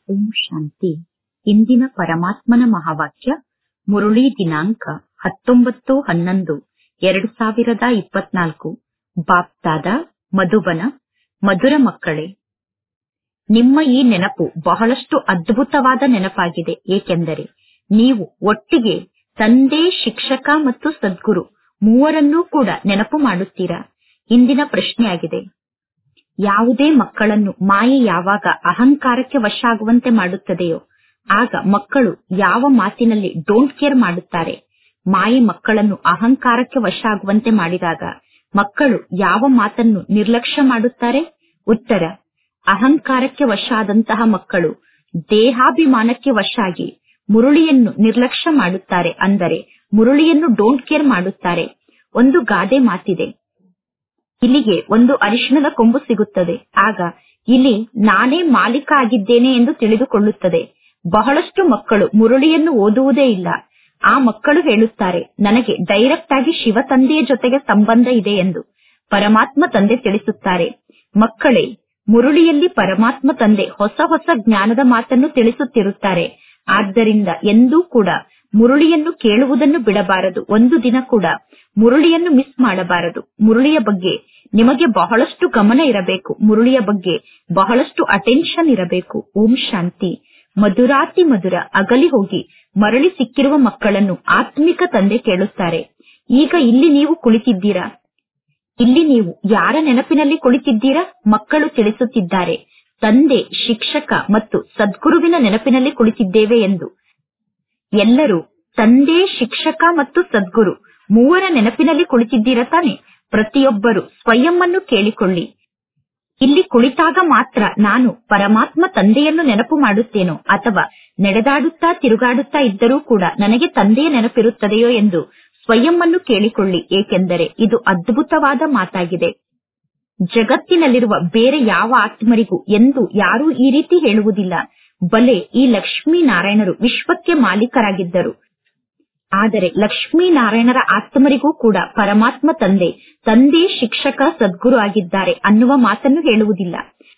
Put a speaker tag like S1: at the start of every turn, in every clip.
S1: ಓಂ ಶಾಂತಿ ಇಂದಿನ ಪರಮಾತ್ಮನ ಮಹಾವಾಕ್ಯ ಮುರುಳಿ ದಿನಾಂಕ ಹತ್ತೊಂಬತ್ತು ಹನ್ನೊಂದು ಎರಡು ಸಾವಿರದ ಇಪ್ಪತ್ನಾಲ್ಕು ಬಾಪ್ದಾದ ಮಧುಬನ ಮಧುರ ಮಕ್ಕಳೇ ನಿಮ್ಮ ಈ ನೆನಪು ಬಹಳಷ್ಟು ಅದ್ಭುತವಾದ ನೆನಪಾಗಿದೆ ಏಕೆಂದರೆ ನೀವು ಒಟ್ಟಿಗೆ ತಂದೆ ಶಿಕ್ಷಕ ಮತ್ತು ಸದ್ಗುರು ಮೂವರನ್ನೂ ಕೂಡ ನೆನಪು ಮಾಡುತ್ತೀರಾ ಇಂದಿನ ಪ್ರಶ್ನೆಯಾಗಿದೆ ಯಾವುದೇ ಮಕ್ಕಳನ್ನು ಮಾಯೆ ಯಾವಾಗ ಅಹಂಕಾರಕ್ಕೆ ವಶ ಆಗುವಂತೆ ಮಾಡುತ್ತದೆಯೋ ಆಗ ಮಕ್ಕಳು ಯಾವ ಮಾತಿನಲ್ಲಿ ಡೋಂಟ್ ಕೇರ್ ಮಾಡುತ್ತಾರೆ ಮಾಯೆ ಮಕ್ಕಳನ್ನು ಅಹಂಕಾರಕ್ಕೆ ವಶ ಆಗುವಂತೆ ಮಾಡಿದಾಗ ಮಕ್ಕಳು ಯಾವ ಮಾತನ್ನು ನಿರ್ಲಕ್ಷ್ಯ ಮಾಡುತ್ತಾರೆ ಉತ್ತರ ಅಹಂಕಾರಕ್ಕೆ ವಶ ಆದಂತಹ ಮಕ್ಕಳು ದೇಹಾಭಿಮಾನಕ್ಕೆ ವಶ ಆಗಿ ಮುರುಳಿಯನ್ನು ನಿರ್ಲಕ್ಷ್ಯ ಮಾಡುತ್ತಾರೆ ಅಂದರೆ ಮುರುಳಿಯನ್ನು ಡೋಂಟ್ ಕೇರ್ ಮಾಡುತ್ತಾರೆ ಒಂದು ಗಾದೆ ಮಾತಿದೆ ಇಲಿಗೆ ಒಂದು ಅರಿಶಿಣದ ಕೊಂಬು ಸಿಗುತ್ತದೆ ಆಗ ಇಲಿ ನಾನೇ ಮಾಲೀಕ ಆಗಿದ್ದೇನೆ ಎಂದು ತಿಳಿದುಕೊಳ್ಳುತ್ತದೆ ಬಹಳಷ್ಟು ಮಕ್ಕಳು ಮುರುಳಿಯನ್ನು ಓದುವುದೇ ಇಲ್ಲ ಆ ಮಕ್ಕಳು ಹೇಳುತ್ತಾರೆ ನನಗೆ ಡೈರೆಕ್ಟ್ ಆಗಿ ಶಿವ ತಂದೆಯ ಜೊತೆಗೆ ಸಂಬಂಧ ಇದೆ ಎಂದು ಪರಮಾತ್ಮ ತಂದೆ ತಿಳಿಸುತ್ತಾರೆ ಮಕ್ಕಳೇ ಮುರುಳಿಯಲ್ಲಿ ಪರಮಾತ್ಮ ತಂದೆ ಹೊಸ ಹೊಸ ಜ್ಞಾನದ ಮಾತನ್ನು ತಿಳಿಸುತ್ತಿರುತ್ತಾರೆ ಆದ್ದರಿಂದ ಎಂದೂ ಕೂಡ ಮುರುಳಿಯನ್ನು ಕೇಳುವುದನ್ನು ಬಿಡಬಾರದು ಒಂದು ದಿನ ಕೂಡ ಮುರುಳಿಯನ್ನು ಮಿಸ್ ಮಾಡಬಾರದು ಮುರುಳಿಯ ಬಗ್ಗೆ ನಿಮಗೆ ಬಹಳಷ್ಟು ಗಮನ ಇರಬೇಕು ಮುರುಳಿಯ ಬಗ್ಗೆ ಬಹಳಷ್ಟು ಅಟೆನ್ಷನ್ ಇರಬೇಕು ಓಂ ಶಾಂತಿ ಮಧುರಾತಿ ಮಧುರ ಅಗಲಿ ಹೋಗಿ ಮರಳಿ ಸಿಕ್ಕಿರುವ ಮಕ್ಕಳನ್ನು ಆತ್ಮಿಕ ತಂದೆ ಕೇಳುತ್ತಾರೆ ಈಗ ಇಲ್ಲಿ ನೀವು ಕುಳಿತಿದ್ದೀರಾ ಇಲ್ಲಿ ನೀವು ಯಾರ ನೆನಪಿನಲ್ಲಿ ಕುಳಿತಿದ್ದೀರಾ ಮಕ್ಕಳು ತಿಳಿಸುತ್ತಿದ್ದಾರೆ ತಂದೆ ಶಿಕ್ಷಕ ಮತ್ತು ಸದ್ಗುರುವಿನ ನೆನಪಿನಲ್ಲಿ ಕುಳಿತಿದ್ದೇವೆ ಎಂದು ಎಲ್ಲರೂ ತಂದೆ ಶಿಕ್ಷಕ ಮತ್ತು ಸದ್ಗುರು ಮೂವರ ನೆನಪಿನಲ್ಲಿ ಕುಳಿತಿದ್ದೀರ ತಾನೆ ಪ್ರತಿಯೊಬ್ಬರು ಸ್ವಯಂವನ್ನು ಕೇಳಿಕೊಳ್ಳಿ ಇಲ್ಲಿ ಕುಳಿತಾಗ ಮಾತ್ರ ನಾನು ಪರಮಾತ್ಮ ತಂದೆಯನ್ನು ನೆನಪು ಮಾಡುತ್ತೇನೋ ಅಥವಾ ನಡೆದಾಡುತ್ತಾ ತಿರುಗಾಡುತ್ತಾ ಇದ್ದರೂ ಕೂಡ ನನಗೆ ತಂದೆಯ ನೆನಪಿರುತ್ತದೆಯೋ ಎಂದು ಸ್ವಯಂವನ್ನು ಕೇಳಿಕೊಳ್ಳಿ ಏಕೆಂದರೆ ಇದು ಅದ್ಭುತವಾದ ಮಾತಾಗಿದೆ ಜಗತ್ತಿನಲ್ಲಿರುವ ಬೇರೆ ಯಾವ ಆತ್ಮರಿಗೂ ಎಂದು ಯಾರೂ ಈ ರೀತಿ ಹೇಳುವುದಿಲ್ಲ ಬಲೆ ಈ ಲಕ್ಷ್ಮೀನಾರಾಯಣರು ವಿಶ್ವಕ್ಕೆ ಮಾಲೀಕರಾಗಿದ್ದರು ಆದರೆ ಲಕ್ಷ್ಮೀನಾರಾಯಣರ ಆತ್ಮರಿಗೂ ಕೂಡ ಪರಮಾತ್ಮ ತಂದೆ ತಂದೆ ಶಿಕ್ಷಕ ಸದ್ಗುರು ಆಗಿದ್ದಾರೆ ಅನ್ನುವ ಮಾತನ್ನು ಹೇಳುವುದಿಲ್ಲ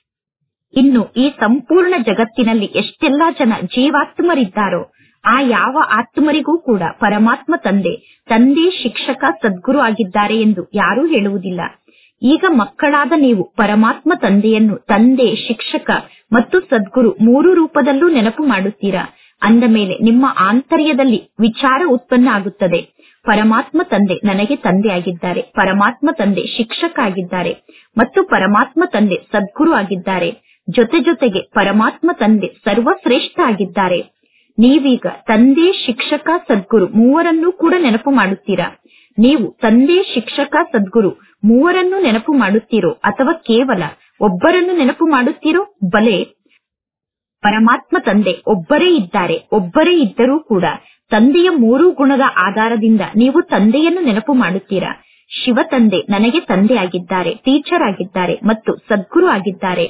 S1: ಇನ್ನು ಈ ಸಂಪೂರ್ಣ ಜಗತ್ತಿನಲ್ಲಿ ಎಷ್ಟೆಲ್ಲಾ ಜನ ಜೀವಾತ್ಮರಿದ್ದಾರೋ ಆ ಯಾವ ಆತ್ಮರಿಗೂ ಕೂಡ ಪರಮಾತ್ಮ ತಂದೆ ತಂದೆ ಶಿಕ್ಷಕ ಸದ್ಗುರು ಆಗಿದ್ದಾರೆ ಎಂದು ಯಾರೂ ಹೇಳುವುದಿಲ್ಲ ಈಗ ಮಕ್ಕಳಾದ ನೀವು ಪರಮಾತ್ಮ ತಂದೆಯನ್ನು ತಂದೆ ಶಿಕ್ಷಕ ಮತ್ತು ಸದ್ಗುರು ಮೂರು ರೂಪದಲ್ಲೂ ನೆನಪು ಮಾಡುತ್ತೀರಾ ಅಂದ ಮೇಲೆ ನಿಮ್ಮ ಆಂತರ್ಯದಲ್ಲಿ ವಿಚಾರ ಉತ್ಪನ್ನ ಆಗುತ್ತದೆ ಪರಮಾತ್ಮ ತಂದೆ ನನಗೆ ತಂದೆ ಆಗಿದ್ದಾರೆ ಪರಮಾತ್ಮ ತಂದೆ ಶಿಕ್ಷಕ ಆಗಿದ್ದಾರೆ ಮತ್ತು ಪರಮಾತ್ಮ ತಂದೆ ಸದ್ಗುರು ಆಗಿದ್ದಾರೆ ಜೊತೆ ಜೊತೆಗೆ ಪರಮಾತ್ಮ ತಂದೆ ಸರ್ವಶ್ರೇಷ್ಠ ಆಗಿದ್ದಾರೆ ನೀವೀಗ ತಂದೆ ಶಿಕ್ಷಕ ಸದ್ಗುರು ಮೂವರನ್ನೂ ಕೂಡ ನೆನಪು ಮಾಡುತ್ತೀರಾ ನೀವು ತಂದೆ ಶಿಕ್ಷಕ ಸದ್ಗುರು ಮೂವರನ್ನು ನೆನಪು ಮಾಡುತ್ತೀರೋ ಅಥವಾ ಕೇವಲ ಒಬ್ಬರನ್ನು ನೆನಪು ಮಾಡುತ್ತೀರೋ ಬಲೆ ಪರಮಾತ್ಮ ತಂದೆ ಒಬ್ಬರೇ ಇದ್ದಾರೆ ಒಬ್ಬರೇ ಇದ್ದರೂ ಕೂಡ ತಂದೆಯ ಮೂರು ಗುಣದ ಆಧಾರದಿಂದ ನೀವು ತಂದೆಯನ್ನು ನೆನಪು ಮಾಡುತ್ತೀರಾ ಶಿವ ತಂದೆ ನನಗೆ ತಂದೆ ಆಗಿದ್ದಾರೆ ಟೀಚರ್ ಆಗಿದ್ದಾರೆ ಮತ್ತು ಸದ್ಗುರು ಆಗಿದ್ದಾರೆ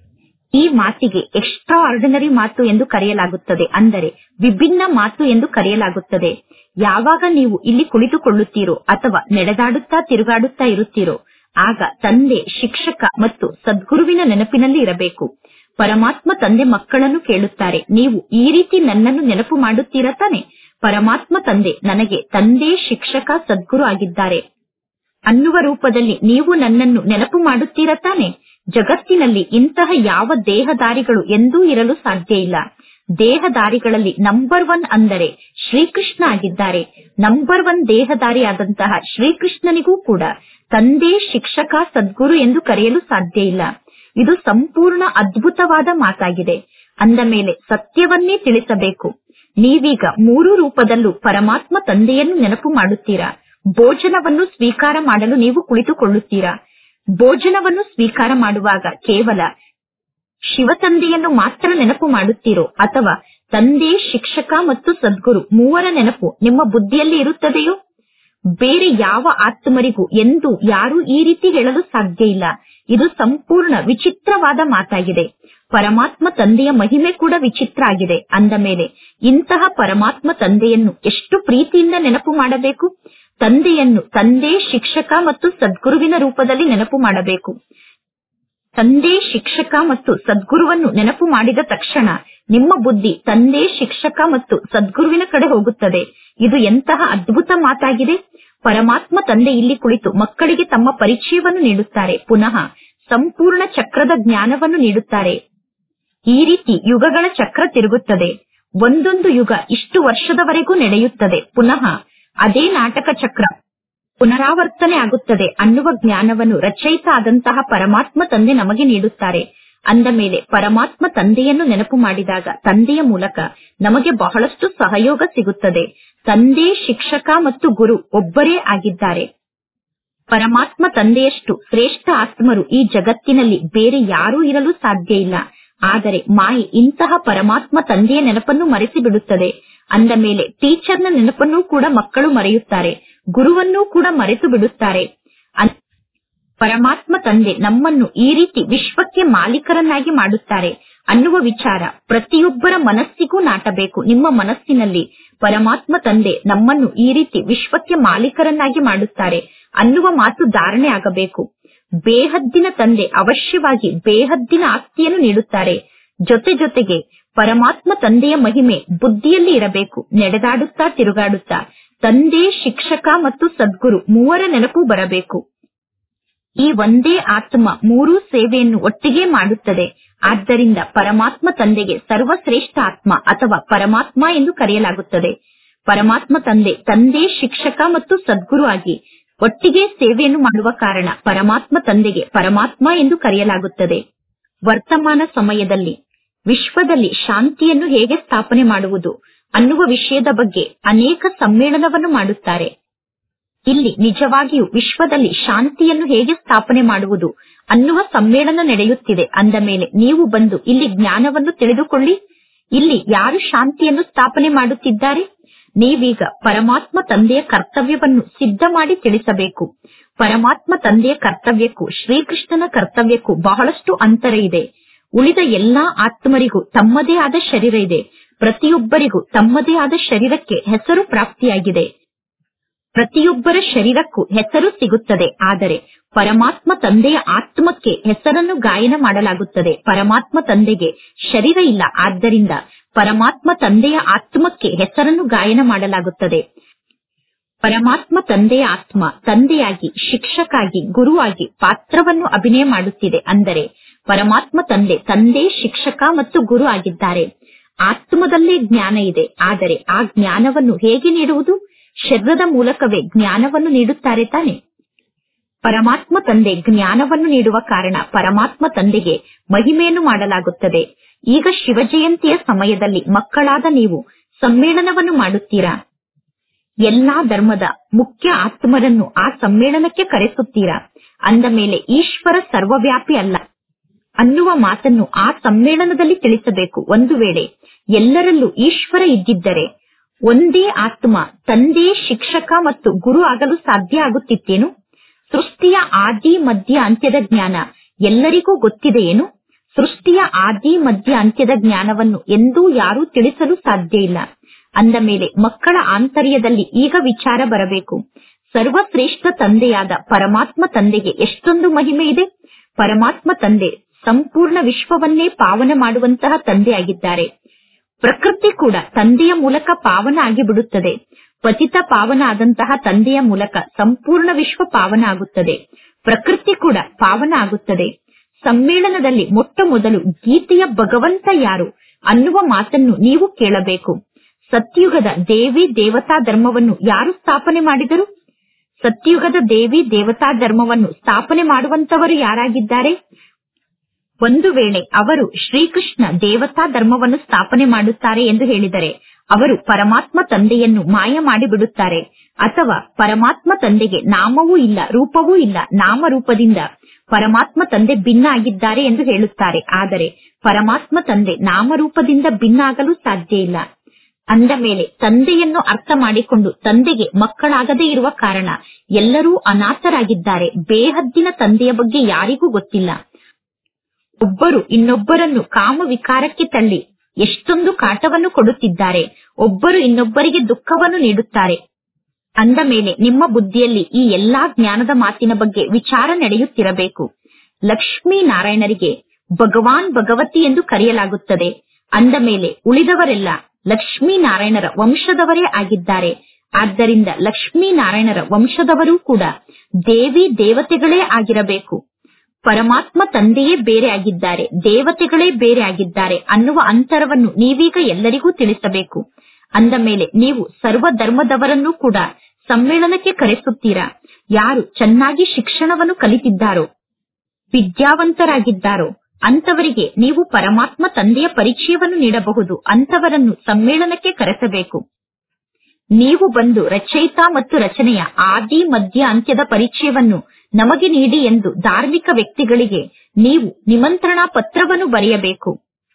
S1: ಈ ಮಾತಿಗೆ ಎಕ್ಸ್ಟ್ರಾ ಆರ್ಡಿನರಿ ಮಾತು ಎಂದು ಕರೆಯಲಾಗುತ್ತದೆ ಅಂದರೆ ವಿಭಿನ್ನ ಮಾತು ಎಂದು ಕರೆಯಲಾಗುತ್ತದೆ ಯಾವಾಗ ನೀವು ಇಲ್ಲಿ ಕುಳಿತುಕೊಳ್ಳುತ್ತೀರೋ ಅಥವಾ ನಡೆದಾಡುತ್ತಾ ತಿರುಗಾಡುತ್ತಾ ಇರುತ್ತೀರೋ ಆಗ ತಂದೆ ಶಿಕ್ಷಕ ಮತ್ತು ಸದ್ಗುರುವಿನ ನೆನಪಿನಲ್ಲಿ ಇರಬೇಕು ಪರಮಾತ್ಮ ತಂದೆ ಮಕ್ಕಳನ್ನು ಕೇಳುತ್ತಾರೆ ನೀವು ಈ ರೀತಿ ನನ್ನನ್ನು ನೆನಪು ಮಾಡುತ್ತೀರಾ ತಾನೆ ಪರಮಾತ್ಮ ತಂದೆ ನನಗೆ ತಂದೆ ಶಿಕ್ಷಕ ಸದ್ಗುರು ಆಗಿದ್ದಾರೆ ಅನ್ನುವ ರೂಪದಲ್ಲಿ ನೀವು ನನ್ನನ್ನು ನೆನಪು ಮಾಡುತ್ತೀರಾ ತಾನೆ ಜಗತ್ತಿನಲ್ಲಿ ಇಂತಹ ಯಾವ ದೇಹದಾರಿಗಳು ಎಂದೂ ಇರಲು ಸಾಧ್ಯ ಇಲ್ಲ ದೇಹದಾರಿಗಳಲ್ಲಿ ನಂಬರ್ ಒನ್ ಅಂದರೆ ಶ್ರೀಕೃಷ್ಣ ಆಗಿದ್ದಾರೆ ನಂಬರ್ ಒನ್ ದೇಹದಾರಿ ಆದಂತಹ ಶ್ರೀಕೃಷ್ಣನಿಗೂ ಕೂಡ ತಂದೆ ಶಿಕ್ಷಕ ಸದ್ಗುರು ಎಂದು ಕರೆಯಲು ಸಾಧ್ಯ ಇಲ್ಲ ಇದು ಸಂಪೂರ್ಣ ಅದ್ಭುತವಾದ ಮಾತಾಗಿದೆ ಅಂದ ಮೇಲೆ ಸತ್ಯವನ್ನೇ ತಿಳಿಸಬೇಕು ನೀವೀಗ ಮೂರು ರೂಪದಲ್ಲೂ ಪರಮಾತ್ಮ ತಂದೆಯನ್ನು ನೆನಪು ಮಾಡುತ್ತೀರಾ ಭೋಜನವನ್ನು ಸ್ವೀಕಾರ ಮಾಡಲು ನೀವು ಕುಳಿತುಕೊಳ್ಳುತ್ತೀರಾ ಭೋಜನವನ್ನು ಸ್ವೀಕಾರ ಮಾಡುವಾಗ ಕೇವಲ ಶಿವ ತಂದೆಯನ್ನು ಮಾತ್ರ ನೆನಪು ಮಾಡುತ್ತೀರೋ ಅಥವಾ ತಂದೆ ಶಿಕ್ಷಕ ಮತ್ತು ಸದ್ಗುರು ಮೂವರ ನೆನಪು ನಿಮ್ಮ ಬುದ್ಧಿಯಲ್ಲಿ ಇರುತ್ತದೆಯೋ ಬೇರೆ ಯಾವ ಆತ್ಮರಿಗೂ ಎಂದು ಯಾರೂ ಈ ರೀತಿ ಹೇಳಲು ಸಾಧ್ಯ ಇಲ್ಲ ಇದು ಸಂಪೂರ್ಣ ವಿಚಿತ್ರವಾದ ಮಾತಾಗಿದೆ ಪರಮಾತ್ಮ ತಂದೆಯ ಮಹಿಮೆ ಕೂಡ ವಿಚಿತ್ರ ಆಗಿದೆ ಅಂದ ಮೇಲೆ ಇಂತಹ ಪರಮಾತ್ಮ ತಂದೆಯನ್ನು ಎಷ್ಟು ಪ್ರೀತಿಯಿಂದ ನೆನಪು ಮಾಡಬೇಕು ತಂದೆಯನ್ನು ತಂದೆ ಶಿಕ್ಷಕ ಮತ್ತು ಸದ್ಗುರುವಿನ ರೂಪದಲ್ಲಿ ನೆನಪು ಮಾಡಬೇಕು ತಂದೆ ಶಿಕ್ಷಕ ಮತ್ತು ಸದ್ಗುರುವನ್ನು ನೆನಪು ಮಾಡಿದ ತಕ್ಷಣ ನಿಮ್ಮ ಬುದ್ಧಿ ತಂದೆ ಶಿಕ್ಷಕ ಮತ್ತು ಸದ್ಗುರುವಿನ ಕಡೆ ಹೋಗುತ್ತದೆ ಇದು ಎಂತಹ ಅದ್ಭುತ ಮಾತಾಗಿದೆ ಪರಮಾತ್ಮ ತಂದೆ ಇಲ್ಲಿ ಕುಳಿತು ಮಕ್ಕಳಿಗೆ ತಮ್ಮ ಪರಿಚಯವನ್ನು ನೀಡುತ್ತಾರೆ ಪುನಃ ಸಂಪೂರ್ಣ ಚಕ್ರದ ಜ್ಞಾನವನ್ನು ನೀಡುತ್ತಾರೆ ಈ ರೀತಿ ಯುಗಗಳ ಚಕ್ರ ತಿರುಗುತ್ತದೆ ಒಂದೊಂದು ಯುಗ ಇಷ್ಟು ವರ್ಷದವರೆಗೂ ನಡೆಯುತ್ತದೆ ಪುನಃ ಅದೇ ನಾಟಕ ಚಕ್ರ ಪುನರಾವರ್ತನೆ ಆಗುತ್ತದೆ ಅನ್ನುವ ಜ್ಞಾನವನ್ನು ರಚಯಿತ ಆದಂತಹ ಪರಮಾತ್ಮ ತಂದೆ ನಮಗೆ ನೀಡುತ್ತಾರೆ ಅಂದ ಮೇಲೆ ಪರಮಾತ್ಮ ತಂದೆಯನ್ನು ನೆನಪು ಮಾಡಿದಾಗ ತಂದೆಯ ಮೂಲಕ ನಮಗೆ ಬಹಳಷ್ಟು ಸಹಯೋಗ ಸಿಗುತ್ತದೆ ತಂದೆ ಶಿಕ್ಷಕ ಮತ್ತು ಗುರು ಒಬ್ಬರೇ ಆಗಿದ್ದಾರೆ ಪರಮಾತ್ಮ ತಂದೆಯಷ್ಟು ಶ್ರೇಷ್ಠ ಆತ್ಮರು ಈ ಜಗತ್ತಿನಲ್ಲಿ ಬೇರೆ ಯಾರೂ ಇರಲು ಸಾಧ್ಯ ಇಲ್ಲ ಆದರೆ ಮಾಯೆ ಇಂತಹ ಪರಮಾತ್ಮ ತಂದೆಯ ನೆನಪನ್ನು ಮರೆಸಿ ಬಿಡುತ್ತದೆ ಅಂದ ಮೇಲೆ ಟೀಚರ್ನ ನೆನಪನ್ನು ಕೂಡ ಮಕ್ಕಳು ಮರೆಯುತ್ತಾರೆ ಗುರುವನ್ನೂ ಕೂಡ ಮರೆತು ಬಿಡುತ್ತಾರೆ ಅನ್- ಪರಮಾತ್ಮ ತಂದೆ ನಮ್ಮನ್ನು ಈ ರೀತಿ ವಿಶ್ವಕ್ಕೆ ಮಾಲೀಕರನ್ನಾಗಿ ಮಾಡುತ್ತಾರೆ ಅನ್ನುವ ವಿಚಾರ ಪ್ರತಿಯೊಬ್ಬರ ಮನಸ್ಸಿಗೂ ನಾಟಬೇಕು ನಿಮ್ಮ ಮನಸ್ಸಿನಲ್ಲಿ ಪರಮಾತ್ಮ ತಂದೆ ನಮ್ಮನ್ನು ಈ ರೀತಿ ವಿಶ್ವಕ್ಕೆ ಮಾಲೀಕರನ್ನಾಗಿ ಮಾಡುತ್ತಾರೆ ಅನ್ನುವ ಮಾತು ಧಾರಣೆ ಆಗಬೇಕು ಬೇಹದ್ದಿನ ತಂದೆ ಅವಶ್ಯವಾಗಿ ಬೇಹದ್ದಿನ ಆಸ್ತಿಯನ್ನು ನೀಡುತ್ತಾರೆ ಜೊತೆ ಜೊತೆಗೆ ಪರಮಾತ್ಮ ತಂದೆಯ ಮಹಿಮೆ ಬುದ್ಧಿಯಲ್ಲಿ ಇರಬೇಕು ನಡೆದಾಡುತ್ತಾ ತಿರುಗಾಡುತ್ತಾ ತಂದೆ ಶಿಕ್ಷಕ ಮತ್ತು ಸದ್ಗುರು ಮೂವರ ನೆನಪು ಬರಬೇಕು ಈ ಒಂದೇ ಆತ್ಮ ಮೂರೂ ಸೇವೆಯನ್ನು ಒಟ್ಟಿಗೆ ಮಾಡುತ್ತದೆ ಆದ್ದರಿಂದ ಪರಮಾತ್ಮ ತಂದೆಗೆ ಸರ್ವಶ್ರೇಷ್ಠ ಆತ್ಮ ಅಥವಾ ಪರಮಾತ್ಮ ಎಂದು ಕರೆಯಲಾಗುತ್ತದೆ ಪರಮಾತ್ಮ ತಂದೆ ತಂದೆ ಶಿಕ್ಷಕ ಮತ್ತು ಸದ್ಗುರು ಆಗಿ ಒಟ್ಟಿಗೆ ಸೇವೆಯನ್ನು ಮಾಡುವ ಕಾರಣ ಪರಮಾತ್ಮ ತಂದೆಗೆ ಪರಮಾತ್ಮ ಎಂದು ಕರೆಯಲಾಗುತ್ತದೆ ವರ್ತಮಾನ ಸಮಯದಲ್ಲಿ ವಿಶ್ವದಲ್ಲಿ ಶಾಂತಿಯನ್ನು ಹೇಗೆ ಸ್ಥಾಪನೆ ಮಾಡುವುದು ಅನ್ನುವ ವಿಷಯದ ಬಗ್ಗೆ ಅನೇಕ ಸಮ್ಮೇಳನವನ್ನು ಮಾಡುತ್ತಾರೆ ಇಲ್ಲಿ ನಿಜವಾಗಿಯೂ ವಿಶ್ವದಲ್ಲಿ ಶಾಂತಿಯನ್ನು ಹೇಗೆ ಸ್ಥಾಪನೆ ಮಾಡುವುದು ಅನ್ನುವ ಸಮ್ಮೇಳನ ನಡೆಯುತ್ತಿದೆ ಅಂದ ಮೇಲೆ ನೀವು ಬಂದು ಇಲ್ಲಿ ಜ್ಞಾನವನ್ನು ತಿಳಿದುಕೊಳ್ಳಿ ಇಲ್ಲಿ ಯಾರು ಶಾಂತಿಯನ್ನು ಸ್ಥಾಪನೆ ಮಾಡುತ್ತಿದ್ದಾರೆ ನೀವೀಗ ಪರಮಾತ್ಮ ತಂದೆಯ ಕರ್ತವ್ಯವನ್ನು ಸಿದ್ಧ ಮಾಡಿ ತಿಳಿಸಬೇಕು ಪರಮಾತ್ಮ ತಂದೆಯ ಕರ್ತವ್ಯಕ್ಕೂ ಶ್ರೀಕೃಷ್ಣನ ಕರ್ತವ್ಯಕ್ಕೂ ಬಹಳಷ್ಟು ಅಂತರ ಇದೆ ಉಳಿದ ಎಲ್ಲಾ ಆತ್ಮರಿಗೂ ತಮ್ಮದೇ ಆದ ಶರೀರ ಇದೆ ಪ್ರತಿಯೊಬ್ಬರಿಗೂ ತಮ್ಮದೇ ಆದ ಶರೀರಕ್ಕೆ ಹೆಸರು ಪ್ರಾಪ್ತಿಯಾಗಿದೆ ಪ್ರತಿಯೊಬ್ಬರ ಶರೀರಕ್ಕೂ ಹೆಸರು ಸಿಗುತ್ತದೆ ಆದರೆ ಪರಮಾತ್ಮ ತಂದೆಯ ಆತ್ಮಕ್ಕೆ ಹೆಸರನ್ನು ಗಾಯನ ಮಾಡಲಾಗುತ್ತದೆ ಪರಮಾತ್ಮ ತಂದೆಗೆ ಶರೀರ ಇಲ್ಲ ಆದ್ದರಿಂದ ಪರಮಾತ್ಮ ತಂದೆಯ ಆತ್ಮಕ್ಕೆ ಹೆಸರನ್ನು ಗಾಯನ ಮಾಡಲಾಗುತ್ತದೆ ಪರಮಾತ್ಮ ತಂದೆಯ ಆತ್ಮ ತಂದೆಯಾಗಿ ಶಿಕ್ಷಕಾಗಿ ಗುರುವಾಗಿ ಪಾತ್ರವನ್ನು ಅಭಿನಯ ಮಾಡುತ್ತಿದೆ ಅಂದರೆ ಪರಮಾತ್ಮ ತಂದೆ ತಂದೆ ಶಿಕ್ಷಕ ಮತ್ತು ಗುರು ಆಗಿದ್ದಾರೆ ಆತ್ಮದಲ್ಲೇ ಜ್ಞಾನ ಇದೆ ಆದರೆ ಆ ಜ್ಞಾನವನ್ನು ಹೇಗೆ ನೀಡುವುದು ಶರೀರದ ಮೂಲಕವೇ ಜ್ಞಾನವನ್ನು ನೀಡುತ್ತಾರೆ ತಾನೆ ಪರಮಾತ್ಮ ತಂದೆ ಜ್ಞಾನವನ್ನು ನೀಡುವ ಕಾರಣ ಪರಮಾತ್ಮ ತಂದೆಗೆ ಮಹಿಮೆಯನ್ನು ಮಾಡಲಾಗುತ್ತದೆ ಈಗ ಶಿವಜಯಂತಿಯ ಸಮಯದಲ್ಲಿ ಮಕ್ಕಳಾದ ನೀವು ಸಮ್ಮೇಳನವನ್ನು ಮಾಡುತ್ತೀರಾ ಎಲ್ಲಾ ಧರ್ಮದ ಮುಖ್ಯ ಆತ್ಮರನ್ನು ಆ ಸಮ್ಮೇಳನಕ್ಕೆ ಕರೆಸುತ್ತೀರಾ ಅಂದ ಮೇಲೆ ಈಶ್ವರ ಸರ್ವವ್ಯಾಪಿ ಅಲ್ಲ ಅನ್ನುವ ಮಾತನ್ನು ಆ ಸಮ್ಮೇಳನದಲ್ಲಿ ತಿಳಿಸಬೇಕು ಒಂದು ವೇಳೆ ಎಲ್ಲರಲ್ಲೂ ಈಶ್ವರ ಇದ್ದಿದ್ದರೆ ಒಂದೇ ಆತ್ಮ ತಂದೆ ಶಿಕ್ಷಕ ಮತ್ತು ಗುರು ಆಗಲು ಸಾಧ್ಯ ಆಗುತ್ತಿತ್ತೇನು ಸೃಷ್ಟಿಯ ಆದಿ ಮಧ್ಯ ಅಂತ್ಯದ ಜ್ಞಾನ ಎಲ್ಲರಿಗೂ ಗೊತ್ತಿದೆಯೇನು ಸೃಷ್ಟಿಯ ಆದಿ ಮಧ್ಯ ಅಂತ್ಯದ ಜ್ಞಾನವನ್ನು ಎಂದೂ ಯಾರೂ ತಿಳಿಸಲು ಸಾಧ್ಯ ಇಲ್ಲ ಅಂದ ಮೇಲೆ ಮಕ್ಕಳ ಆಂತರ್ಯದಲ್ಲಿ ಈಗ ವಿಚಾರ ಬರಬೇಕು ಸರ್ವಶ್ರೇಷ್ಠ ತಂದೆಯಾದ ಪರಮಾತ್ಮ ತಂದೆಗೆ ಎಷ್ಟೊಂದು ಮಹಿಮೆ ಇದೆ ಪರಮಾತ್ಮ ತಂದೆ ಸಂಪೂರ್ಣ ವಿಶ್ವವನ್ನೇ ಪಾವನ ಮಾಡುವಂತಹ ತಂದೆಯಾಗಿದ್ದಾರೆ ಪ್ರಕೃತಿ ಕೂಡ ತಂದೆಯ ಮೂಲಕ ಪಾವನ ಆಗಿಬಿಡುತ್ತದೆ ಪತಿತ ಪಾವನ ಆದಂತಹ ತಂದೆಯ ಮೂಲಕ ಸಂಪೂರ್ಣ ವಿಶ್ವ ಪಾವನ ಆಗುತ್ತದೆ ಪ್ರಕೃತಿ ಕೂಡ ಪಾವನ ಆಗುತ್ತದೆ ಸಮ್ಮೇಳನದಲ್ಲಿ ಮೊಟ್ಟ ಮೊದಲು ಗೀತೆಯ ಭಗವಂತ ಯಾರು ಅನ್ನುವ ಮಾತನ್ನು ನೀವು ಕೇಳಬೇಕು ಸತ್ಯುಗದ ದೇವಿ ದೇವತಾ ಧರ್ಮವನ್ನು ಯಾರು ಸ್ಥಾಪನೆ ಮಾಡಿದರು ಸತ್ಯುಗದ ದೇವಿ ದೇವತಾ ಧರ್ಮವನ್ನು ಸ್ಥಾಪನೆ ಮಾಡುವಂತವರು ಯಾರಾಗಿದ್ದಾರೆ ಒಂದು ವೇಳೆ ಅವರು ಶ್ರೀಕೃಷ್ಣ ದೇವತಾ ಧರ್ಮವನ್ನು ಸ್ಥಾಪನೆ ಮಾಡುತ್ತಾರೆ ಎಂದು ಹೇಳಿದರೆ ಅವರು ಪರಮಾತ್ಮ ತಂದೆಯನ್ನು ಮಾಯ ಮಾಡಿಬಿಡುತ್ತಾರೆ ಅಥವಾ ಪರಮಾತ್ಮ ತಂದೆಗೆ ನಾಮವೂ ಇಲ್ಲ ರೂಪವೂ ಇಲ್ಲ ನಾಮರೂಪದಿಂದ ಪರಮಾತ್ಮ ತಂದೆ ಭಿನ್ನ ಆಗಿದ್ದಾರೆ ಎಂದು ಹೇಳುತ್ತಾರೆ ಆದರೆ ಪರಮಾತ್ಮ ತಂದೆ ನಾಮರೂಪದಿಂದ ಭಿನ್ನ ಆಗಲು ಸಾಧ್ಯ ಇಲ್ಲ ಅಂದ ಮೇಲೆ ತಂದೆಯನ್ನು ಅರ್ಥ ಮಾಡಿಕೊಂಡು ತಂದೆಗೆ ಮಕ್ಕಳಾಗದೇ ಇರುವ ಕಾರಣ ಎಲ್ಲರೂ ಅನಾಥರಾಗಿದ್ದಾರೆ ಬೇಹದ್ದಿನ ತಂದೆಯ ಬಗ್ಗೆ ಯಾರಿಗೂ ಗೊತ್ತಿಲ್ಲ ಒಬ್ಬರು ಇನ್ನೊಬ್ಬರನ್ನು ಕಾಮ ವಿಕಾರಕ್ಕೆ ತಳ್ಳಿ ಎಷ್ಟೊಂದು ಕಾಟವನ್ನು ಕೊಡುತ್ತಿದ್ದಾರೆ ಒಬ್ಬರು ಇನ್ನೊಬ್ಬರಿಗೆ ದುಃಖವನ್ನು ನೀಡುತ್ತಾರೆ ಅಂದ ಮೇಲೆ ನಿಮ್ಮ ಬುದ್ಧಿಯಲ್ಲಿ ಈ ಎಲ್ಲಾ ಜ್ಞಾನದ ಮಾತಿನ ಬಗ್ಗೆ ವಿಚಾರ ನಡೆಯುತ್ತಿರಬೇಕು ಲಕ್ಷ್ಮೀ ನಾರಾಯಣರಿಗೆ ಭಗವಾನ್ ಭಗವತಿ ಎಂದು ಕರೆಯಲಾಗುತ್ತದೆ ಅಂದ ಮೇಲೆ ಉಳಿದವರೆಲ್ಲ ಲಕ್ಷ್ಮೀ ನಾರಾಯಣರ ವಂಶದವರೇ ಆಗಿದ್ದಾರೆ ಆದ್ದರಿಂದ ಲಕ್ಷ್ಮೀ ನಾರಾಯಣರ ವಂಶದವರೂ ಕೂಡ ದೇವಿ ದೇವತೆಗಳೇ ಆಗಿರಬೇಕು ಪರಮಾತ್ಮ ತಂದೆಯೇ ಬೇರೆ ಆಗಿದ್ದಾರೆ ದೇವತೆಗಳೇ ಬೇರೆ ಆಗಿದ್ದಾರೆ ಅನ್ನುವ ಅಂತರವನ್ನು ನೀವೀಗ ಎಲ್ಲರಿಗೂ ತಿಳಿಸಬೇಕು ಅಂದ ಮೇಲೆ ನೀವು ಸರ್ವ ಧರ್ಮದವರನ್ನು ಕೂಡ ಸಮ್ಮೇಳನಕ್ಕೆ ಕರೆಸುತ್ತೀರಾ ಯಾರು ಚೆನ್ನಾಗಿ ಶಿಕ್ಷಣವನ್ನು ಕಲಿತಿದ್ದಾರೋ ವಿದ್ಯಾವಂತರಾಗಿದ್ದಾರೋ ಅಂತವರಿಗೆ ನೀವು ಪರಮಾತ್ಮ ತಂದೆಯ ಪರಿಚಯವನ್ನು ನೀಡಬಹುದು ಅಂತವರನ್ನು ಸಮ್ಮೇಳನಕ್ಕೆ ಕರೆಸಬೇಕು ನೀವು ಬಂದು ರಚಯಿತ ಮತ್ತು ರಚನೆಯ ಆದಿ ಮಧ್ಯ ಅಂತ್ಯದ ಪರಿಚಯವನ್ನು ನಮಗೆ ನೀಡಿ ಎಂದು ಧಾರ್ಮಿಕ ವ್ಯಕ್ತಿಗಳಿಗೆ ನೀವು ನಿಮಂತ್ರಣಾ ಪತ್ರವನ್ನು ಬರೆಯಬೇಕು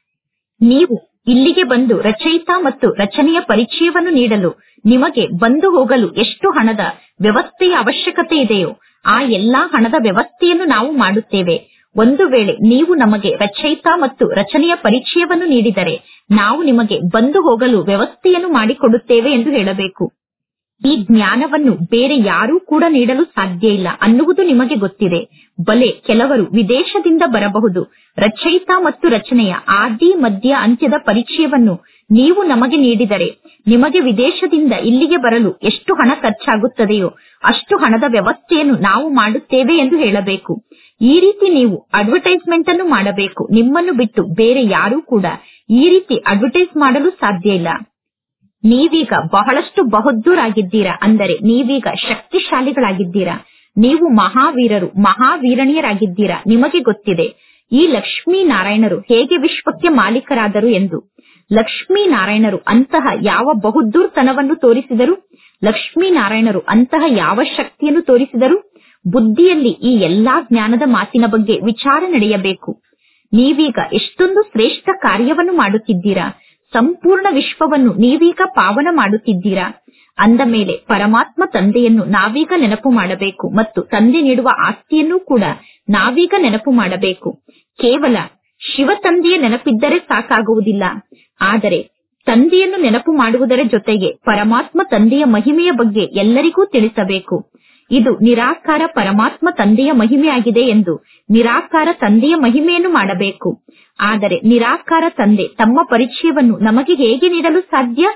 S1: ನೀವು ಇಲ್ಲಿಗೆ ಬಂದು ರಚಯಿತ ಮತ್ತು ರಚನೆಯ ಪರಿಚಯವನ್ನು ನೀಡಲು ನಿಮಗೆ ಬಂದು ಹೋಗಲು ಎಷ್ಟು ಹಣದ ವ್ಯವಸ್ಥೆಯ ಅವಶ್ಯಕತೆ ಇದೆಯೋ ಆ ಎಲ್ಲಾ ಹಣದ ವ್ಯವಸ್ಥೆಯನ್ನು ನಾವು ಮಾಡುತ್ತೇವೆ ಒಂದು ವೇಳೆ ನೀವು ನಮಗೆ ರಚಯಿತ ಮತ್ತು ರಚನೆಯ ಪರಿಚಯವನ್ನು ನೀಡಿದರೆ ನಾವು ನಿಮಗೆ ಬಂದು ಹೋಗಲು ವ್ಯವಸ್ಥೆಯನ್ನು ಮಾಡಿಕೊಡುತ್ತೇವೆ ಎಂದು ಹೇಳಬೇಕು ಈ ಜ್ಞಾನವನ್ನು ಬೇರೆ ಯಾರೂ ಕೂಡ ನೀಡಲು ಸಾಧ್ಯ ಇಲ್ಲ ಅನ್ನುವುದು ನಿಮಗೆ ಗೊತ್ತಿದೆ ಬಲೆ ಕೆಲವರು ವಿದೇಶದಿಂದ ಬರಬಹುದು ರಚಯಿತ ಮತ್ತು ರಚನೆಯ ಆದಿ ಮಧ್ಯ ಅಂತ್ಯದ ಪರಿಚಯವನ್ನು ನೀವು ನಮಗೆ ನೀಡಿದರೆ ನಿಮಗೆ ವಿದೇಶದಿಂದ ಇಲ್ಲಿಗೆ ಬರಲು ಎಷ್ಟು ಹಣ ಖರ್ಚಾಗುತ್ತದೆಯೋ ಅಷ್ಟು ಹಣದ ವ್ಯವಸ್ಥೆಯನ್ನು ನಾವು ಮಾಡುತ್ತೇವೆ ಎಂದು ಹೇಳಬೇಕು ಈ ರೀತಿ ನೀವು ಅಡ್ವರ್ಟೈಸ್ಮೆಂಟ್ ಅನ್ನು ಮಾಡಬೇಕು ನಿಮ್ಮನ್ನು ಬಿಟ್ಟು ಬೇರೆ ಯಾರೂ ಕೂಡ ಈ ರೀತಿ ಅಡ್ವರ್ಟೈಸ್ ಮಾಡಲು ಸಾಧ್ಯ ಇಲ್ಲ ನೀವೀಗ ಬಹಳಷ್ಟು ಬಹದ್ದೂರಾಗಿದ್ದೀರಾ ಅಂದರೆ ನೀವೀಗ ಶಕ್ತಿಶಾಲಿಗಳಾಗಿದ್ದೀರಾ ನೀವು ಮಹಾವೀರರು ಮಹಾವೀರಣಿಯರಾಗಿದ್ದೀರಾ ನಿಮಗೆ ಗೊತ್ತಿದೆ ಈ ಲಕ್ಷ್ಮೀ ನಾರಾಯಣರು ಹೇಗೆ ವಿಶ್ವಕ್ಕೆ ಮಾಲೀಕರಾದರು ಎಂದು ಲಕ್ಷ್ಮೀ ನಾರಾಯಣರು ಅಂತಹ ಯಾವ ಬಹುದ್ದೂರ್ತನವನ್ನು ತೋರಿಸಿದರು ಲಕ್ಷ್ಮೀ ನಾರಾಯಣರು ಅಂತಹ ಯಾವ ಶಕ್ತಿಯನ್ನು ತೋರಿಸಿದರು ಬುದ್ಧಿಯಲ್ಲಿ ಈ ಎಲ್ಲಾ ಜ್ಞಾನದ ಮಾತಿನ ಬಗ್ಗೆ ವಿಚಾರ ನಡೆಯಬೇಕು ನೀವೀಗ ಎಷ್ಟೊಂದು ಶ್ರೇಷ್ಠ ಕಾರ್ಯವನ್ನು ಮಾಡುತ್ತಿದ್ದೀರಾ ಸಂಪೂರ್ಣ ವಿಶ್ವವನ್ನು ನೀವೀಗ ಪಾವನ ಮಾಡುತ್ತಿದ್ದೀರಾ ಅಂದ ಮೇಲೆ ಪರಮಾತ್ಮ ತಂದೆಯನ್ನು ನಾವೀಗ ನೆನಪು ಮಾಡಬೇಕು ಮತ್ತು ತಂದೆ ನೀಡುವ ಆಸ್ತಿಯನ್ನು ಕೂಡ ನಾವೀಗ ನೆನಪು ಮಾಡಬೇಕು ಕೇವಲ ಶಿವ ತಂದೆಯ ನೆನಪಿದ್ದರೆ ಸಾಕಾಗುವುದಿಲ್ಲ ಆದರೆ ತಂದೆಯನ್ನು ನೆನಪು ಮಾಡುವುದರ ಜೊತೆಗೆ ಪರಮಾತ್ಮ ತಂದೆಯ ಮಹಿಮೆಯ ಬಗ್ಗೆ ಎಲ್ಲರಿಗೂ ತಿಳಿಸಬೇಕು ಇದು ನಿರಾಕಾರ ಪರಮಾತ್ಮ ತಂದೆಯ ಮಹಿಮೆಯಾಗಿದೆ ಎಂದು ನಿರಾಕಾರ ತಂದೆಯ ಮಹಿಮೆಯನ್ನು ಮಾಡಬೇಕು ಆದರೆ ನಿರಾಕಾರ ತಂದೆ ತಮ್ಮ ಪರಿಚಯವನ್ನು ನಮಗೆ ಹೇಗೆ ನೀಡಲು ಸಾಧ್ಯ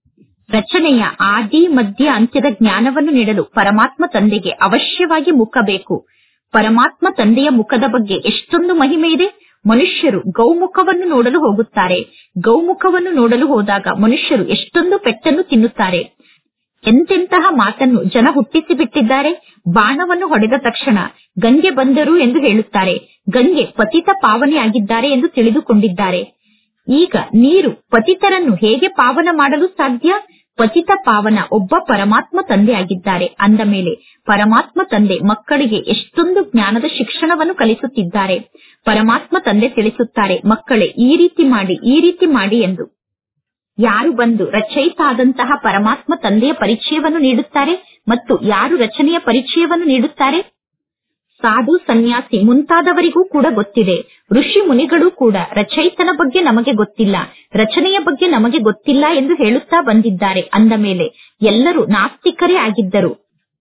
S1: ರಚನೆಯ ಆದಿ ಮಧ್ಯ ಅಂತ್ಯದ ಜ್ಞಾನವನ್ನು ನೀಡಲು ಪರಮಾತ್ಮ ತಂದೆಗೆ ಅವಶ್ಯವಾಗಿ ಮುಖ ಬೇಕು ಪರಮಾತ್ಮ ತಂದೆಯ ಮುಖದ ಬಗ್ಗೆ ಎಷ್ಟೊಂದು ಮಹಿಮೆ ಇದೆ ಮನುಷ್ಯರು ಗೌಮುಖವನ್ನು ನೋಡಲು ಹೋಗುತ್ತಾರೆ ಗೌಮುಖವನ್ನು ನೋಡಲು ಹೋದಾಗ ಮನುಷ್ಯರು ಎಷ್ಟೊಂದು ಪೆಟ್ಟನ್ನು ತಿನ್ನುತ್ತಾರೆ ಎಂತೆಂತಹ ಮಾತನ್ನು ಜನ ಹುಟ್ಟಿಸಿ ಬಿಟ್ಟಿದ್ದಾರೆ ಬಾಣವನ್ನು ಹೊಡೆದ ತಕ್ಷಣ ಗಂಗೆ ಬಂದರು ಎಂದು ಹೇಳುತ್ತಾರೆ ಗಂಗೆ ಪತಿತ ಪಾವನೆಯಾಗಿದ್ದಾರೆ ಎಂದು ತಿಳಿದುಕೊಂಡಿದ್ದಾರೆ ಈಗ ನೀರು ಪತಿತರನ್ನು ಹೇಗೆ ಪಾವನ ಮಾಡಲು ಸಾಧ್ಯ ಪತಿತ ಪಾವನ ಒಬ್ಬ ಪರಮಾತ್ಮ ತಂದೆ ಆಗಿದ್ದಾರೆ ಅಂದ ಮೇಲೆ ಪರಮಾತ್ಮ ತಂದೆ ಮಕ್ಕಳಿಗೆ ಎಷ್ಟೊಂದು ಜ್ಞಾನದ ಶಿಕ್ಷಣವನ್ನು ಕಲಿಸುತ್ತಿದ್ದಾರೆ ಪರಮಾತ್ಮ ತಂದೆ ತಿಳಿಸುತ್ತಾರೆ ಮಕ್ಕಳೇ ಈ ರೀತಿ ಮಾಡಿ ಈ ರೀತಿ ಮಾಡಿ ಎಂದು ಯಾರು ಬಂದು ರಚಯಿತ ಆದಂತಹ ಪರಮಾತ್ಮ ತಂದೆಯ ಪರಿಚಯವನ್ನು ನೀಡುತ್ತಾರೆ ಮತ್ತು ಯಾರು ರಚನೆಯ ಪರಿಚಯವನ್ನು ನೀಡುತ್ತಾರೆ ಸಾಧು ಸನ್ಯಾಸಿ ಮುಂತಾದವರಿಗೂ ಕೂಡ ಗೊತ್ತಿದೆ ಋಷಿ ಮುನಿಗಳು ಕೂಡ ರಚಯಿತನ ಬಗ್ಗೆ ನಮಗೆ ಗೊತ್ತಿಲ್ಲ ರಚನೆಯ ಬಗ್ಗೆ ನಮಗೆ ಗೊತ್ತಿಲ್ಲ ಎಂದು ಹೇಳುತ್ತಾ ಬಂದಿದ್ದಾರೆ ಅಂದ ಮೇಲೆ ಎಲ್ಲರೂ ನಾಸ್ತಿಕರೇ ಆಗಿದ್ದರು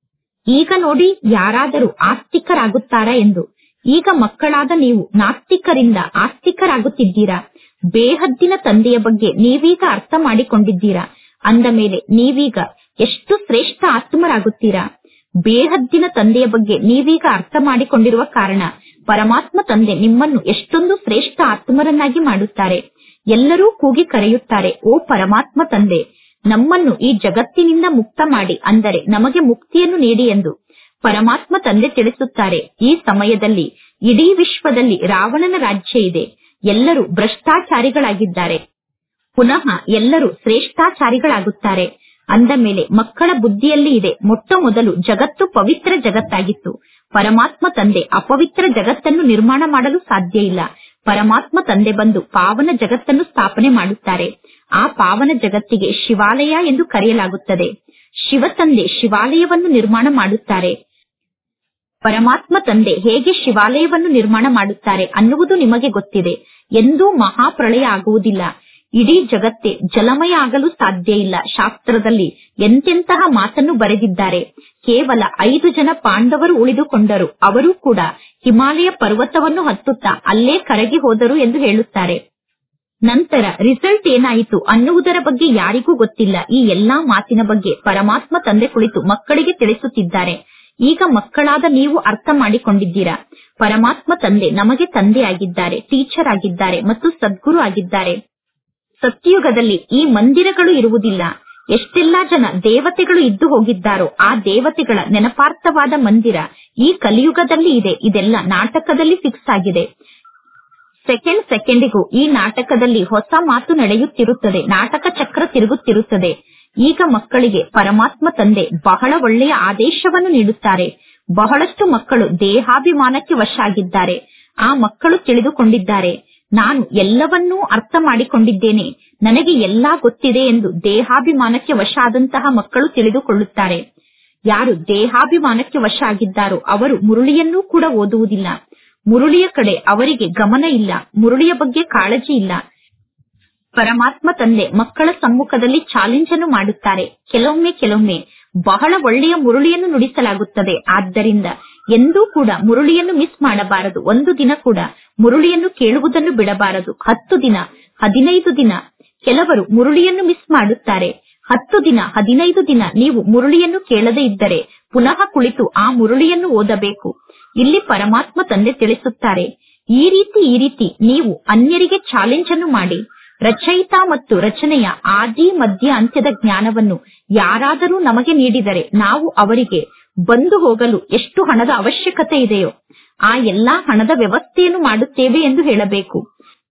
S1: ಈಗ ನೋಡಿ ಯಾರಾದರೂ ಆಸ್ತಿಕರಾಗುತ್ತಾರಾ ಎಂದು ಈಗ ಮಕ್ಕಳಾದ ನೀವು ನಾಸ್ತಿಕರಿಂದ ಆಸ್ತಿಕರಾಗುತ್ತಿದ್ದೀರಾ ಬೇಹದ್ದಿನ ತಂದೆಯ ಬಗ್ಗೆ ನೀವೀಗ ಅರ್ಥ ಮಾಡಿಕೊಂಡಿದ್ದೀರಾ ಅಂದ ಮೇಲೆ ನೀವೀಗ ಎಷ್ಟು ಶ್ರೇಷ್ಠ ಆತ್ಮರಾಗುತ್ತೀರಾ ಬೇಹದ್ದಿನ ತಂದೆಯ ಬಗ್ಗೆ ನೀವೀಗ ಅರ್ಥ ಮಾಡಿಕೊಂಡಿರುವ ಕಾರಣ ಪರಮಾತ್ಮ ತಂದೆ ನಿಮ್ಮನ್ನು ಎಷ್ಟೊಂದು ಶ್ರೇಷ್ಠ ಆತ್ಮರನ್ನಾಗಿ ಮಾಡುತ್ತಾರೆ ಎಲ್ಲರೂ ಕೂಗಿ ಕರೆಯುತ್ತಾರೆ ಓ ಪರಮಾತ್ಮ ತಂದೆ ನಮ್ಮನ್ನು ಈ ಜಗತ್ತಿನಿಂದ ಮುಕ್ತ ಮಾಡಿ ಅಂದರೆ ನಮಗೆ ಮುಕ್ತಿಯನ್ನು ನೀಡಿ ಎಂದು ಪರಮಾತ್ಮ ತಂದೆ ತಿಳಿಸುತ್ತಾರೆ ಈ ಸಮಯದಲ್ಲಿ ಇಡೀ ವಿಶ್ವದಲ್ಲಿ ರಾವಣನ ರಾಜ್ಯ ಇದೆ ಎಲ್ಲರೂ ಭ್ರಷ್ಟಾಚಾರಿಗಳಾಗಿದ್ದಾರೆ ಪುನಃ ಎಲ್ಲರೂ ಶ್ರೇಷ್ಠಾಚಾರಿಗಳಾಗುತ್ತಾರೆ ಅಂದ ಮೇಲೆ ಮಕ್ಕಳ ಬುದ್ಧಿಯಲ್ಲಿ ಇದೆ ಮೊಟ್ಟ ಮೊದಲು ಜಗತ್ತು ಪವಿತ್ರ ಜಗತ್ತಾಗಿತ್ತು ಪರಮಾತ್ಮ ತಂದೆ ಅಪವಿತ್ರ ಜಗತ್ತನ್ನು ನಿರ್ಮಾಣ ಮಾಡಲು ಸಾಧ್ಯ ಇಲ್ಲ ಪರಮಾತ್ಮ ತಂದೆ ಬಂದು ಪಾವನ ಜಗತ್ತನ್ನು ಸ್ಥಾಪನೆ ಮಾಡುತ್ತಾರೆ ಆ ಪಾವನ ಜಗತ್ತಿಗೆ ಶಿವಾಲಯ ಎಂದು ಕರೆಯಲಾಗುತ್ತದೆ ಶಿವ ತಂದೆ ಶಿವಾಲಯವನ್ನು ನಿರ್ಮಾಣ ಮಾಡುತ್ತಾರೆ ಪರಮಾತ್ಮ ತಂದೆ ಹೇಗೆ ಶಿವಾಲಯವನ್ನು ನಿರ್ಮಾಣ ಮಾಡುತ್ತಾರೆ ಅನ್ನುವುದು ನಿಮಗೆ ಗೊತ್ತಿದೆ ಎಂದೂ ಮಹಾಪ್ರಳಯ ಆಗುವುದಿಲ್ಲ ಇಡೀ ಜಗತ್ತೇ ಜಲಮಯ ಆಗಲು ಸಾಧ್ಯ ಇಲ್ಲ ಶಾಸ್ತ್ರದಲ್ಲಿ ಎಂತೆಂತಹ ಮಾತನ್ನು ಬರೆದಿದ್ದಾರೆ ಕೇವಲ ಐದು ಜನ ಪಾಂಡವರು ಉಳಿದುಕೊಂಡರು ಅವರೂ ಕೂಡ ಹಿಮಾಲಯ ಪರ್ವತವನ್ನು ಹತ್ತುತ್ತಾ ಅಲ್ಲೇ ಕರಗಿ ಹೋದರು ಎಂದು ಹೇಳುತ್ತಾರೆ ನಂತರ ರಿಸಲ್ಟ್ ಏನಾಯಿತು ಅನ್ನುವುದರ ಬಗ್ಗೆ ಯಾರಿಗೂ ಗೊತ್ತಿಲ್ಲ ಈ ಎಲ್ಲಾ ಮಾತಿನ ಬಗ್ಗೆ ಪರಮಾತ್ಮ ತಂದೆ ಕುಳಿತು ಮಕ್ಕಳಿಗೆ ತಿಳಿಸುತ್ತಿದ್ದಾರೆ ಈಗ ಮಕ್ಕಳಾದ ನೀವು ಅರ್ಥ ಮಾಡಿಕೊಂಡಿದ್ದೀರಾ ಪರಮಾತ್ಮ ತಂದೆ ನಮಗೆ ತಂದೆ ಆಗಿದ್ದಾರೆ ಟೀಚರ್ ಆಗಿದ್ದಾರೆ ಮತ್ತು ಸದ್ಗುರು ಆಗಿದ್ದಾರೆ ಸತ್ಯಯುಗದಲ್ಲಿ ಈ ಮಂದಿರಗಳು ಇರುವುದಿಲ್ಲ ಎಷ್ಟೆಲ್ಲಾ ಜನ ದೇವತೆಗಳು ಇದ್ದು ಹೋಗಿದ್ದಾರೋ ಆ ದೇವತೆಗಳ ನೆನಪಾರ್ಥವಾದ ಮಂದಿರ ಈ ಕಲಿಯುಗದಲ್ಲಿ ಇದೆ ಇದೆಲ್ಲ ನಾಟಕದಲ್ಲಿ ಫಿಕ್ಸ್ ಆಗಿದೆ ಸೆಕೆಂಡ್ ಸೆಕೆಂಡಿಗೂ ಈ ನಾಟಕದಲ್ಲಿ ಹೊಸ ಮಾತು ನಡೆಯುತ್ತಿರುತ್ತದೆ ನಾಟಕ ಚಕ್ರ ತಿರುಗುತ್ತಿರುತ್ತದೆ ಈಗ ಮಕ್ಕಳಿಗೆ ಪರಮಾತ್ಮ ತಂದೆ ಬಹಳ ಒಳ್ಳೆಯ ಆದೇಶವನ್ನು ನೀಡುತ್ತಾರೆ ಬಹಳಷ್ಟು ಮಕ್ಕಳು ದೇಹಾಭಿಮಾನಕ್ಕೆ ವಶ ಆಗಿದ್ದಾರೆ ಆ ಮಕ್ಕಳು ತಿಳಿದುಕೊಂಡಿದ್ದಾರೆ ನಾನು ಎಲ್ಲವನ್ನೂ ಅರ್ಥ ಮಾಡಿಕೊಂಡಿದ್ದೇನೆ ನನಗೆ ಎಲ್ಲಾ ಗೊತ್ತಿದೆ ಎಂದು ದೇಹಾಭಿಮಾನಕ್ಕೆ ವಶ ಆದಂತಹ ಮಕ್ಕಳು ತಿಳಿದುಕೊಳ್ಳುತ್ತಾರೆ ಯಾರು ದೇಹಾಭಿಮಾನಕ್ಕೆ ವಶ ಆಗಿದ್ದಾರೋ ಅವರು ಮುರುಳಿಯನ್ನೂ ಕೂಡ ಓದುವುದಿಲ್ಲ ಮುರುಳಿಯ ಕಡೆ ಅವರಿಗೆ ಗಮನ ಇಲ್ಲ ಮುರುಳಿಯ ಬಗ್ಗೆ ಕಾಳಜಿ ಇಲ್ಲ ಪರಮಾತ್ಮ ತಂದೆ ಮಕ್ಕಳ ಸಮ್ಮುಖದಲ್ಲಿ ಚಾಲೆಂಜ್ ಅನ್ನು ಮಾಡುತ್ತಾರೆ ಕೆಲವೊಮ್ಮೆ ಕೆಲವೊಮ್ಮೆ ಬಹಳ ಒಳ್ಳೆಯ ಮುರುಳಿಯನ್ನು ನುಡಿಸಲಾಗುತ್ತದೆ ಆದ್ದರಿಂದ ಎಂದೂ ಕೂಡ ಮುರುಳಿಯನ್ನು ಮಿಸ್ ಮಾಡಬಾರದು ಒಂದು ದಿನ ಕೂಡ ಮುರುಳಿಯನ್ನು ಕೇಳುವುದನ್ನು ಬಿಡಬಾರದು ಹತ್ತು ದಿನ ಹದಿನೈದು ದಿನ ಕೆಲವರು ಮುರುಳಿಯನ್ನು ಮಿಸ್ ಮಾಡುತ್ತಾರೆ ಹತ್ತು ದಿನ ಹದಿನೈದು ದಿನ ನೀವು ಮುರುಳಿಯನ್ನು ಕೇಳದೇ ಇದ್ದರೆ ಪುನಃ ಕುಳಿತು ಆ ಮುರುಳಿಯನ್ನು ಓದಬೇಕು ಇಲ್ಲಿ ಪರಮಾತ್ಮ ತಂದೆ ತಿಳಿಸುತ್ತಾರೆ ಈ ರೀತಿ ಈ ರೀತಿ ನೀವು ಅನ್ಯರಿಗೆ ಚಾಲೆಂಜ್ ಅನ್ನು ಮಾಡಿ ರಚಯಿತ ಮತ್ತು ರಚನೆಯ ಆದಿ ಮಧ್ಯ ಅಂತ್ಯದ ಜ್ಞಾನವನ್ನು ಯಾರಾದರೂ ನಮಗೆ ನೀಡಿದರೆ ನಾವು ಅವರಿಗೆ ಬಂದು ಹೋಗಲು ಎಷ್ಟು ಹಣದ ಅವಶ್ಯಕತೆ ಇದೆಯೋ ಆ ಎಲ್ಲಾ ಹಣದ ವ್ಯವಸ್ಥೆಯನ್ನು ಮಾಡುತ್ತೇವೆ ಎಂದು ಹೇಳಬೇಕು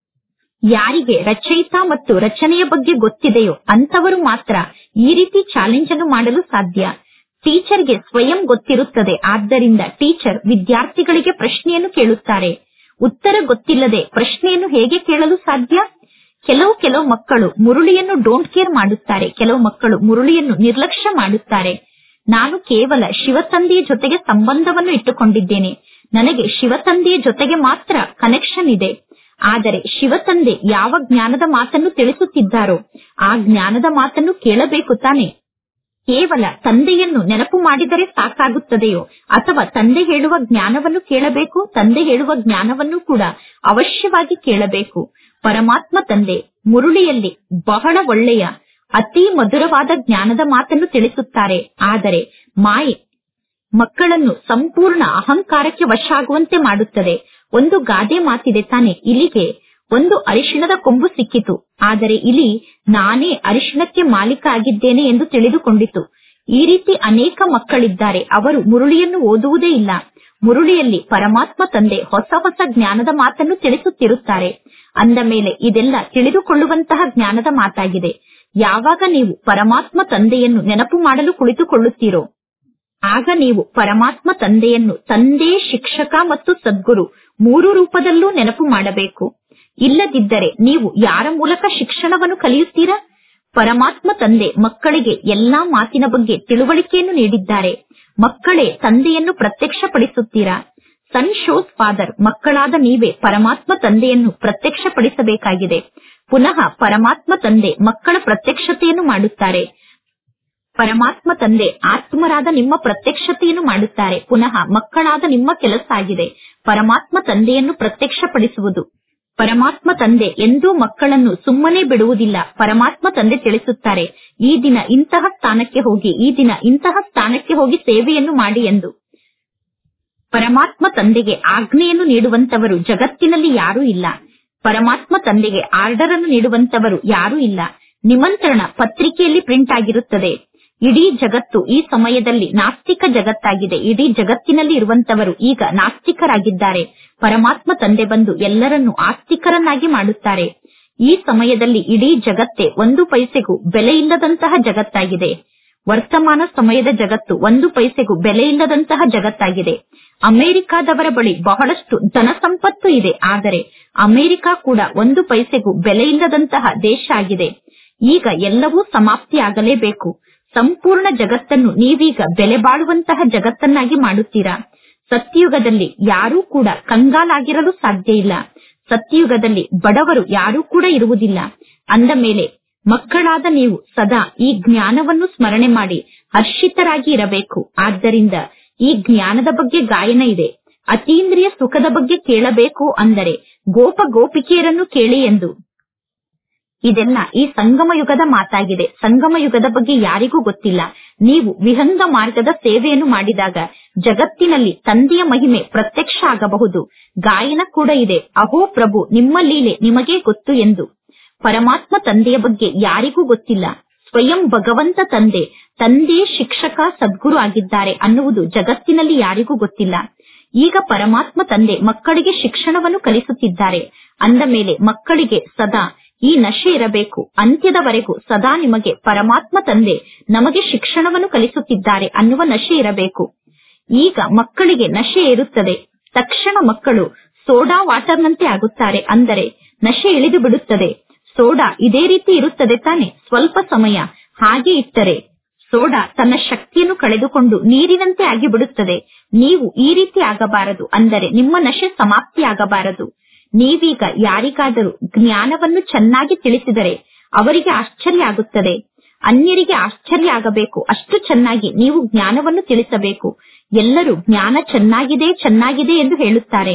S1: ಯಾರಿಗೆ ರಚಯಿತ ಮತ್ತು ರಚನೆಯ ಬಗ್ಗೆ ಗೊತ್ತಿದೆಯೋ ಅಂತವರು ಮಾತ್ರ ಈ ರೀತಿ ಚಾಲೆಂಜ್ ಅನ್ನು ಮಾಡಲು ಸಾಧ್ಯ ಟೀಚರ್ಗೆ ಸ್ವಯಂ ಗೊತ್ತಿರುತ್ತದೆ ಆದ್ದರಿಂದ ಟೀಚರ್ ವಿದ್ಯಾರ್ಥಿಗಳಿಗೆ ಪ್ರಶ್ನೆಯನ್ನು ಕೇಳುತ್ತಾರೆ ಉತ್ತರ ಗೊತ್ತಿಲ್ಲದೆ ಪ್ರಶ್ನೆಯನ್ನು ಹೇಗೆ ಕೇಳಲು ಸಾಧ್ಯ ಕೆಲವು ಕೆಲವು ಮಕ್ಕಳು ಮುರುಳಿಯನ್ನು ಡೋಂಟ್ ಕೇರ್ ಮಾಡುತ್ತಾರೆ ಕೆಲವು ಮಕ್ಕಳು ಮುರುಳಿಯನ್ನು ನಿರ್ಲಕ್ಷ್ಯ ಮಾಡುತ್ತಾರೆ ನಾನು ಕೇವಲ ಶಿವತಂದೆಯ ಜೊತೆಗೆ ಸಂಬಂಧವನ್ನು ಇಟ್ಟುಕೊಂಡಿದ್ದೇನೆ ನನಗೆ ಶಿವತಂದೆಯ ಜೊತೆಗೆ ಮಾತ್ರ ಕನೆಕ್ಷನ್ ಇದೆ ಆದರೆ ಶಿವತಂದೆ ಯಾವ ಜ್ಞಾನದ ಮಾತನ್ನು ತಿಳಿಸುತ್ತಿದ್ದಾರೋ ಆ ಜ್ಞಾನದ ಮಾತನ್ನು ಕೇಳಬೇಕು ತಾನೆ ಕೇವಲ ತಂದೆಯನ್ನು ನೆನಪು ಮಾಡಿದರೆ ಸಾಕಾಗುತ್ತದೆಯೋ ಅಥವಾ ತಂದೆ ಹೇಳುವ ಜ್ಞಾನವನ್ನು ಕೇಳಬೇಕು ತಂದೆ ಹೇಳುವ ಜ್ಞಾನವನ್ನು ಕೂಡ ಅವಶ್ಯವಾಗಿ ಕೇಳಬೇಕು ಪರಮಾತ್ಮ ತಂದೆ ಮುರುಳಿಯಲ್ಲಿ ಬಹಳ ಒಳ್ಳೆಯ ಅತಿ ಮಧುರವಾದ ಜ್ಞಾನದ ಮಾತನ್ನು ತಿಳಿಸುತ್ತಾರೆ ಆದರೆ ಮಾಯೆ ಮಕ್ಕಳನ್ನು ಸಂಪೂರ್ಣ ಅಹಂಕಾರಕ್ಕೆ ವಶ ಆಗುವಂತೆ ಮಾಡುತ್ತದೆ ಒಂದು ಗಾದೆ ಮಾತಿದೆ ತಾನೆ ಇಲಿಗೆ ಒಂದು ಅರಿಶಿಣದ ಕೊಂಬು ಸಿಕ್ಕಿತು ಆದರೆ ಇಲಿ ನಾನೇ ಅರಿಶಿಣಕ್ಕೆ ಮಾಲೀಕ ಆಗಿದ್ದೇನೆ ಎಂದು ತಿಳಿದುಕೊಂಡಿತು ಈ ರೀತಿ ಅನೇಕ ಮಕ್ಕಳಿದ್ದಾರೆ ಅವರು ಮುರುಳಿಯನ್ನು ಓದುವುದೇ ಇಲ್ಲ ಮುರುಳಿಯಲ್ಲಿ ಪರಮಾತ್ಮ ತಂದೆ ಹೊಸ ಹೊಸ ಜ್ಞಾನದ ಮಾತನ್ನು ತಿಳಿಸುತ್ತಿರುತ್ತಾರೆ ಅಂದ ಮೇಲೆ ಇದೆಲ್ಲ ತಿಳಿದುಕೊಳ್ಳುವಂತಹ ಜ್ಞಾನದ ಮಾತಾಗಿದೆ ಯಾವಾಗ ನೀವು ಪರಮಾತ್ಮ ತಂದೆಯನ್ನು ನೆನಪು ಮಾಡಲು ಕುಳಿತುಕೊಳ್ಳುತ್ತೀರೋ ಆಗ ನೀವು ಪರಮಾತ್ಮ ತಂದೆಯನ್ನು ತಂದೆ ಶಿಕ್ಷಕ ಮತ್ತು ಸದ್ಗುರು ಮೂರು ರೂಪದಲ್ಲೂ ನೆನಪು ಮಾಡಬೇಕು ಇಲ್ಲದಿದ್ದರೆ ನೀವು ಯಾರ ಮೂಲಕ ಶಿಕ್ಷಣವನ್ನು ಕಲಿಯುತ್ತೀರಾ ಪರಮಾತ್ಮ ತಂದೆ ಮಕ್ಕಳಿಗೆ ಎಲ್ಲಾ ಮಾತಿನ ಬಗ್ಗೆ ತಿಳುವಳಿಕೆಯನ್ನು ನೀಡಿದ್ದಾರೆ ಮಕ್ಕಳೇ ತಂದೆಯನ್ನು ಪ್ರತ್ಯಕ್ಷಪಡಿಸುತ್ತೀರಾ ಸನ್ ಶೋಸ್ ಫಾದರ್ ಮಕ್ಕಳಾದ ನೀವೇ ಪರಮಾತ್ಮ ತಂದೆಯನ್ನು ಪ್ರತ್ಯಕ್ಷಪಡಿಸಬೇಕಾಗಿದೆ ಪುನಃ ಪರಮಾತ್ಮ ತಂದೆ ಮಕ್ಕಳ ಪ್ರತ್ಯಕ್ಷತೆಯನ್ನು ಮಾಡುತ್ತಾರೆ ಪರಮಾತ್ಮ ತಂದೆ ಆತ್ಮರಾದ ನಿಮ್ಮ ಪ್ರತ್ಯಕ್ಷತೆಯನ್ನು ಮಾಡುತ್ತಾರೆ ಪುನಃ ಮಕ್ಕಳಾದ ನಿಮ್ಮ ಕೆಲಸ ಆಗಿದೆ ಪರಮಾತ್ಮ ತಂದೆಯನ್ನು ಪ್ರತ್ಯಕ್ಷಪಡಿಸುವುದು ಪರಮಾತ್ಮ ತಂದೆ ಎಂದೂ ಮಕ್ಕಳನ್ನು ಸುಮ್ಮನೆ ಬಿಡುವುದಿಲ್ಲ ಪರಮಾತ್ಮ ತಂದೆ ತಿಳಿಸುತ್ತಾರೆ ಈ ದಿನ ಇಂತಹ ಸ್ಥಾನಕ್ಕೆ ಹೋಗಿ ಈ ದಿನ ಇಂತಹ ಸ್ಥಾನಕ್ಕೆ ಹೋಗಿ ಸೇವೆಯನ್ನು ಮಾಡಿ ಎಂದು ಪರಮಾತ್ಮ ತಂದೆಗೆ ಆಜ್ಞೆಯನ್ನು ನೀಡುವಂತವರು ಜಗತ್ತಿನಲ್ಲಿ ಯಾರೂ ಇಲ್ಲ ಪರಮಾತ್ಮ ತಂದೆಗೆ ಆರ್ಡರ್ ಅನ್ನು ನೀಡುವಂತವರು ಯಾರೂ ಇಲ್ಲ ನಿಮಂತ್ರಣ ಪತ್ರಿಕೆಯಲ್ಲಿ ಪ್ರಿಂಟ್ ಆಗಿರುತ್ತದೆ ಇಡೀ ಜಗತ್ತು ಈ ಸಮಯದಲ್ಲಿ ನಾಸ್ತಿಕ ಜಗತ್ತಾಗಿದೆ ಇಡೀ ಜಗತ್ತಿನಲ್ಲಿ ಇರುವಂತವರು ಈಗ ನಾಸ್ತಿಕರಾಗಿದ್ದಾರೆ ಪರಮಾತ್ಮ ತಂದೆ ಬಂದು ಎಲ್ಲರನ್ನೂ ಆಸ್ತಿಕರನ್ನಾಗಿ ಮಾಡುತ್ತಾರೆ ಈ ಸಮಯದಲ್ಲಿ ಇಡೀ ಜಗತ್ತೇ ಒಂದು ಪೈಸೆಗೂ ಬೆಲೆ ಇಲ್ಲದಂತಹ ಜಗತ್ತಾಗಿದೆ ವರ್ತಮಾನ ಸಮಯದ ಜಗತ್ತು ಒಂದು ಪೈಸೆಗೂ ಬೆಲೆ ಇಲ್ಲದಂತಹ ಜಗತ್ತಾಗಿದೆ ಅಮೆರಿಕಾದವರ ಬಳಿ ಬಹಳಷ್ಟು ಧನ ಸಂಪತ್ತು ಇದೆ ಆದರೆ ಅಮೆರಿಕ ಕೂಡ ಒಂದು ಪೈಸೆಗೂ ಬೆಲೆ ಇಲ್ಲದಂತಹ ದೇಶ ಆಗಿದೆ ಈಗ ಎಲ್ಲವೂ ಸಮಾಪ್ತಿಯಾಗಲೇಬೇಕು ಸಂಪೂರ್ಣ ಜಗತ್ತನ್ನು ನೀವೀಗ ಬೆಲೆ ಬಾಳುವಂತಹ ಜಗತ್ತನ್ನಾಗಿ ಮಾಡುತ್ತೀರಾ ಸತ್ಯಯುಗದಲ್ಲಿ ಯಾರೂ ಕೂಡ ಕಂಗಾಲಾಗಿರಲು ಸಾಧ್ಯ ಇಲ್ಲ ಸತ್ಯಯುಗದಲ್ಲಿ ಬಡವರು ಯಾರೂ ಕೂಡ ಇರುವುದಿಲ್ಲ ಅಂದ ಮೇಲೆ ಮಕ್ಕಳಾದ ನೀವು ಸದಾ ಈ ಜ್ಞಾನವನ್ನು ಸ್ಮರಣೆ ಮಾಡಿ ಹರ್ಷಿತರಾಗಿ ಇರಬೇಕು ಆದ್ದರಿಂದ ಈ ಜ್ಞಾನದ ಬಗ್ಗೆ ಗಾಯನ ಇದೆ ಅತೀಂದ್ರಿಯ ಸುಖದ ಬಗ್ಗೆ ಕೇಳಬೇಕು ಅಂದರೆ ಗೋಪ ಗೋಪಿಕೆಯರನ್ನು ಕೇಳಿ ಎಂದು ಇದೆಲ್ಲ ಈ ಸಂಗಮ ಯುಗದ ಮಾತಾಗಿದೆ ಸಂಗಮ ಯುಗದ ಬಗ್ಗೆ ಯಾರಿಗೂ ಗೊತ್ತಿಲ್ಲ ನೀವು ವಿಹಂಗ ಮಾರ್ಗದ ಸೇವೆಯನ್ನು ಮಾಡಿದಾಗ ಜಗತ್ತಿನಲ್ಲಿ ತಂದೆಯ ಮಹಿಮೆ ಪ್ರತ್ಯಕ್ಷ ಆಗಬಹುದು ಗಾಯನ ಕೂಡ ಇದೆ ಅಹೋ ಪ್ರಭು ನಿಮ್ಮ ಲೀಲೆ ನಿಮಗೇ ಗೊತ್ತು ಎಂದು ಪರಮಾತ್ಮ ತಂದೆಯ ಬಗ್ಗೆ ಯಾರಿಗೂ ಗೊತ್ತಿಲ್ಲ ಸ್ವಯಂ ಭಗವಂತ ತಂದೆ ತಂದೆ ಶಿಕ್ಷಕ ಸದ್ಗುರು ಆಗಿದ್ದಾರೆ ಅನ್ನುವುದು ಜಗತ್ತಿನಲ್ಲಿ ಯಾರಿಗೂ ಗೊತ್ತಿಲ್ಲ ಈಗ ಪರಮಾತ್ಮ ತಂದೆ ಮಕ್ಕಳಿಗೆ ಶಿಕ್ಷಣವನ್ನು ಕಲಿಸುತ್ತಿದ್ದಾರೆ ಅಂದ ಮೇಲೆ ಮಕ್ಕಳಿಗೆ ಸದಾ ಈ ನಶೆ ಇರಬೇಕು ಅಂತ್ಯದವರೆಗೂ ಸದಾ ನಿಮಗೆ ಪರಮಾತ್ಮ ತಂದೆ ನಮಗೆ ಶಿಕ್ಷಣವನ್ನು ಕಲಿಸುತ್ತಿದ್ದಾರೆ ಅನ್ನುವ ನಶೆ ಇರಬೇಕು ಈಗ ಮಕ್ಕಳಿಗೆ ನಶೆ ಇರುತ್ತದೆ ತಕ್ಷಣ ಮಕ್ಕಳು ಸೋಡಾ ವಾಟರ್ನಂತೆ ಆಗುತ್ತಾರೆ ಅಂದರೆ ನಶೆ ಇಳಿದು ಬಿಡುತ್ತದೆ ಸೋಡಾ ಇದೇ ರೀತಿ ಇರುತ್ತದೆ ತಾನೆ ಸ್ವಲ್ಪ ಸಮಯ ಹಾಗೆ ಇಟ್ಟರೆ ಸೋಡಾ ತನ್ನ ಶಕ್ತಿಯನ್ನು ಕಳೆದುಕೊಂಡು ನೀರಿನಂತೆ ಆಗಿ ಬಿಡುತ್ತದೆ ನೀವು ಈ ರೀತಿ ಆಗಬಾರದು ಅಂದರೆ ನಿಮ್ಮ ನಶೆ ಸಮಾಪ್ತಿಯಾಗಬಾರದು ನೀವೀಗ ಯಾರಿಗಾದರೂ ಜ್ಞಾನವನ್ನು ಚೆನ್ನಾಗಿ ತಿಳಿಸಿದರೆ ಅವರಿಗೆ ಆಶ್ಚರ್ಯ ಆಗುತ್ತದೆ ಅನ್ಯರಿಗೆ ಆಶ್ಚರ್ಯ ಆಗಬೇಕು ಅಷ್ಟು ಚೆನ್ನಾಗಿ ನೀವು ಜ್ಞಾನವನ್ನು ತಿಳಿಸಬೇಕು ಎಲ್ಲರೂ ಜ್ಞಾನ ಚೆನ್ನಾಗಿದೆ ಚೆನ್ನಾಗಿದೆ ಎಂದು ಹೇಳುತ್ತಾರೆ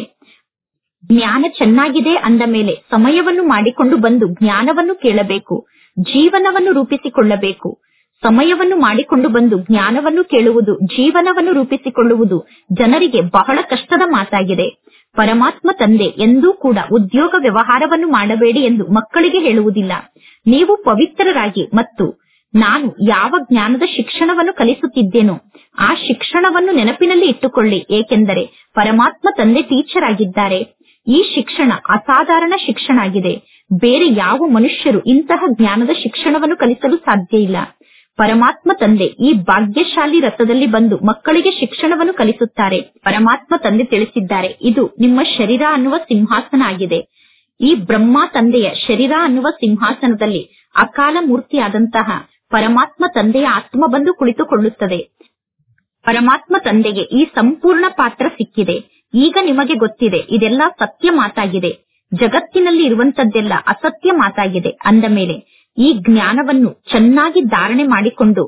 S1: ಜ್ಞಾನ ಚೆನ್ನಾಗಿದೆ ಅಂದ ಮೇಲೆ ಸಮಯವನ್ನು ಮಾಡಿಕೊಂಡು ಬಂದು ಜ್ಞಾನವನ್ನು ಕೇಳಬೇಕು ಜೀವನವನ್ನು ರೂಪಿಸಿಕೊಳ್ಳಬೇಕು ಸಮಯವನ್ನು ಮಾಡಿಕೊಂಡು ಬಂದು ಜ್ಞಾನವನ್ನು ಕೇಳುವುದು ಜೀವನವನ್ನು ರೂಪಿಸಿಕೊಳ್ಳುವುದು ಜನರಿಗೆ ಬಹಳ ಕಷ್ಟದ ಮಾತಾಗಿದೆ ಪರಮಾತ್ಮ ತಂದೆ ಎಂದೂ ಕೂಡ ಉದ್ಯೋಗ ವ್ಯವಹಾರವನ್ನು ಮಾಡಬೇಡಿ ಎಂದು ಮಕ್ಕಳಿಗೆ ಹೇಳುವುದಿಲ್ಲ ನೀವು ಪವಿತ್ರರಾಗಿ ಮತ್ತು ನಾನು ಯಾವ ಜ್ಞಾನದ ಶಿಕ್ಷಣವನ್ನು ಕಲಿಸುತ್ತಿದ್ದೇನೋ ಆ ಶಿಕ್ಷಣವನ್ನು ನೆನಪಿನಲ್ಲಿ ಇಟ್ಟುಕೊಳ್ಳಿ ಏಕೆಂದರೆ ಪರಮಾತ್ಮ ತಂದೆ ಟೀಚರ್ ಆಗಿದ್ದಾರೆ ಈ ಶಿಕ್ಷಣ ಅಸಾಧಾರಣ ಶಿಕ್ಷಣ ಆಗಿದೆ ಬೇರೆ ಯಾವ ಮನುಷ್ಯರು ಇಂತಹ ಜ್ಞಾನದ ಶಿಕ್ಷಣವನ್ನು ಕಲಿಸಲು ಸಾಧ್ಯ ಇಲ್ಲ ಪರಮಾತ್ಮ ತಂದೆ ಈ ಭಾಗ್ಯಶಾಲಿ ರಥದಲ್ಲಿ ಬಂದು ಮಕ್ಕಳಿಗೆ ಶಿಕ್ಷಣವನ್ನು ಕಲಿಸುತ್ತಾರೆ ಪರಮಾತ್ಮ ತಂದೆ ತಿಳಿಸಿದ್ದಾರೆ ಇದು ನಿಮ್ಮ ಶರೀರ ಅನ್ನುವ ಸಿಂಹಾಸನ ಆಗಿದೆ ಈ ಬ್ರಹ್ಮ ತಂದೆಯ ಶರೀರ ಅನ್ನುವ ಸಿಂಹಾಸನದಲ್ಲಿ ಅಕಾಲ ಮೂರ್ತಿಯಾದಂತಹ ಪರಮಾತ್ಮ ತಂದೆಯ ಆತ್ಮ ಬಂದು ಕುಳಿತುಕೊಳ್ಳುತ್ತದೆ ಪರಮಾತ್ಮ ತಂದೆಗೆ ಈ ಸಂಪೂರ್ಣ ಪಾತ್ರ ಸಿಕ್ಕಿದೆ ಈಗ ನಿಮಗೆ ಗೊತ್ತಿದೆ ಇದೆಲ್ಲ ಸತ್ಯ ಮಾತಾಗಿದೆ ಜಗತ್ತಿನಲ್ಲಿ ಇರುವಂತದ್ದೆಲ್ಲ ಅಸತ್ಯ ಮಾತಾಗಿದೆ ಅಂದ ಮೇಲೆ ಈ ಜ್ಞಾನವನ್ನು ಚೆನ್ನಾಗಿ ಧಾರಣೆ ಮಾಡಿಕೊಂಡು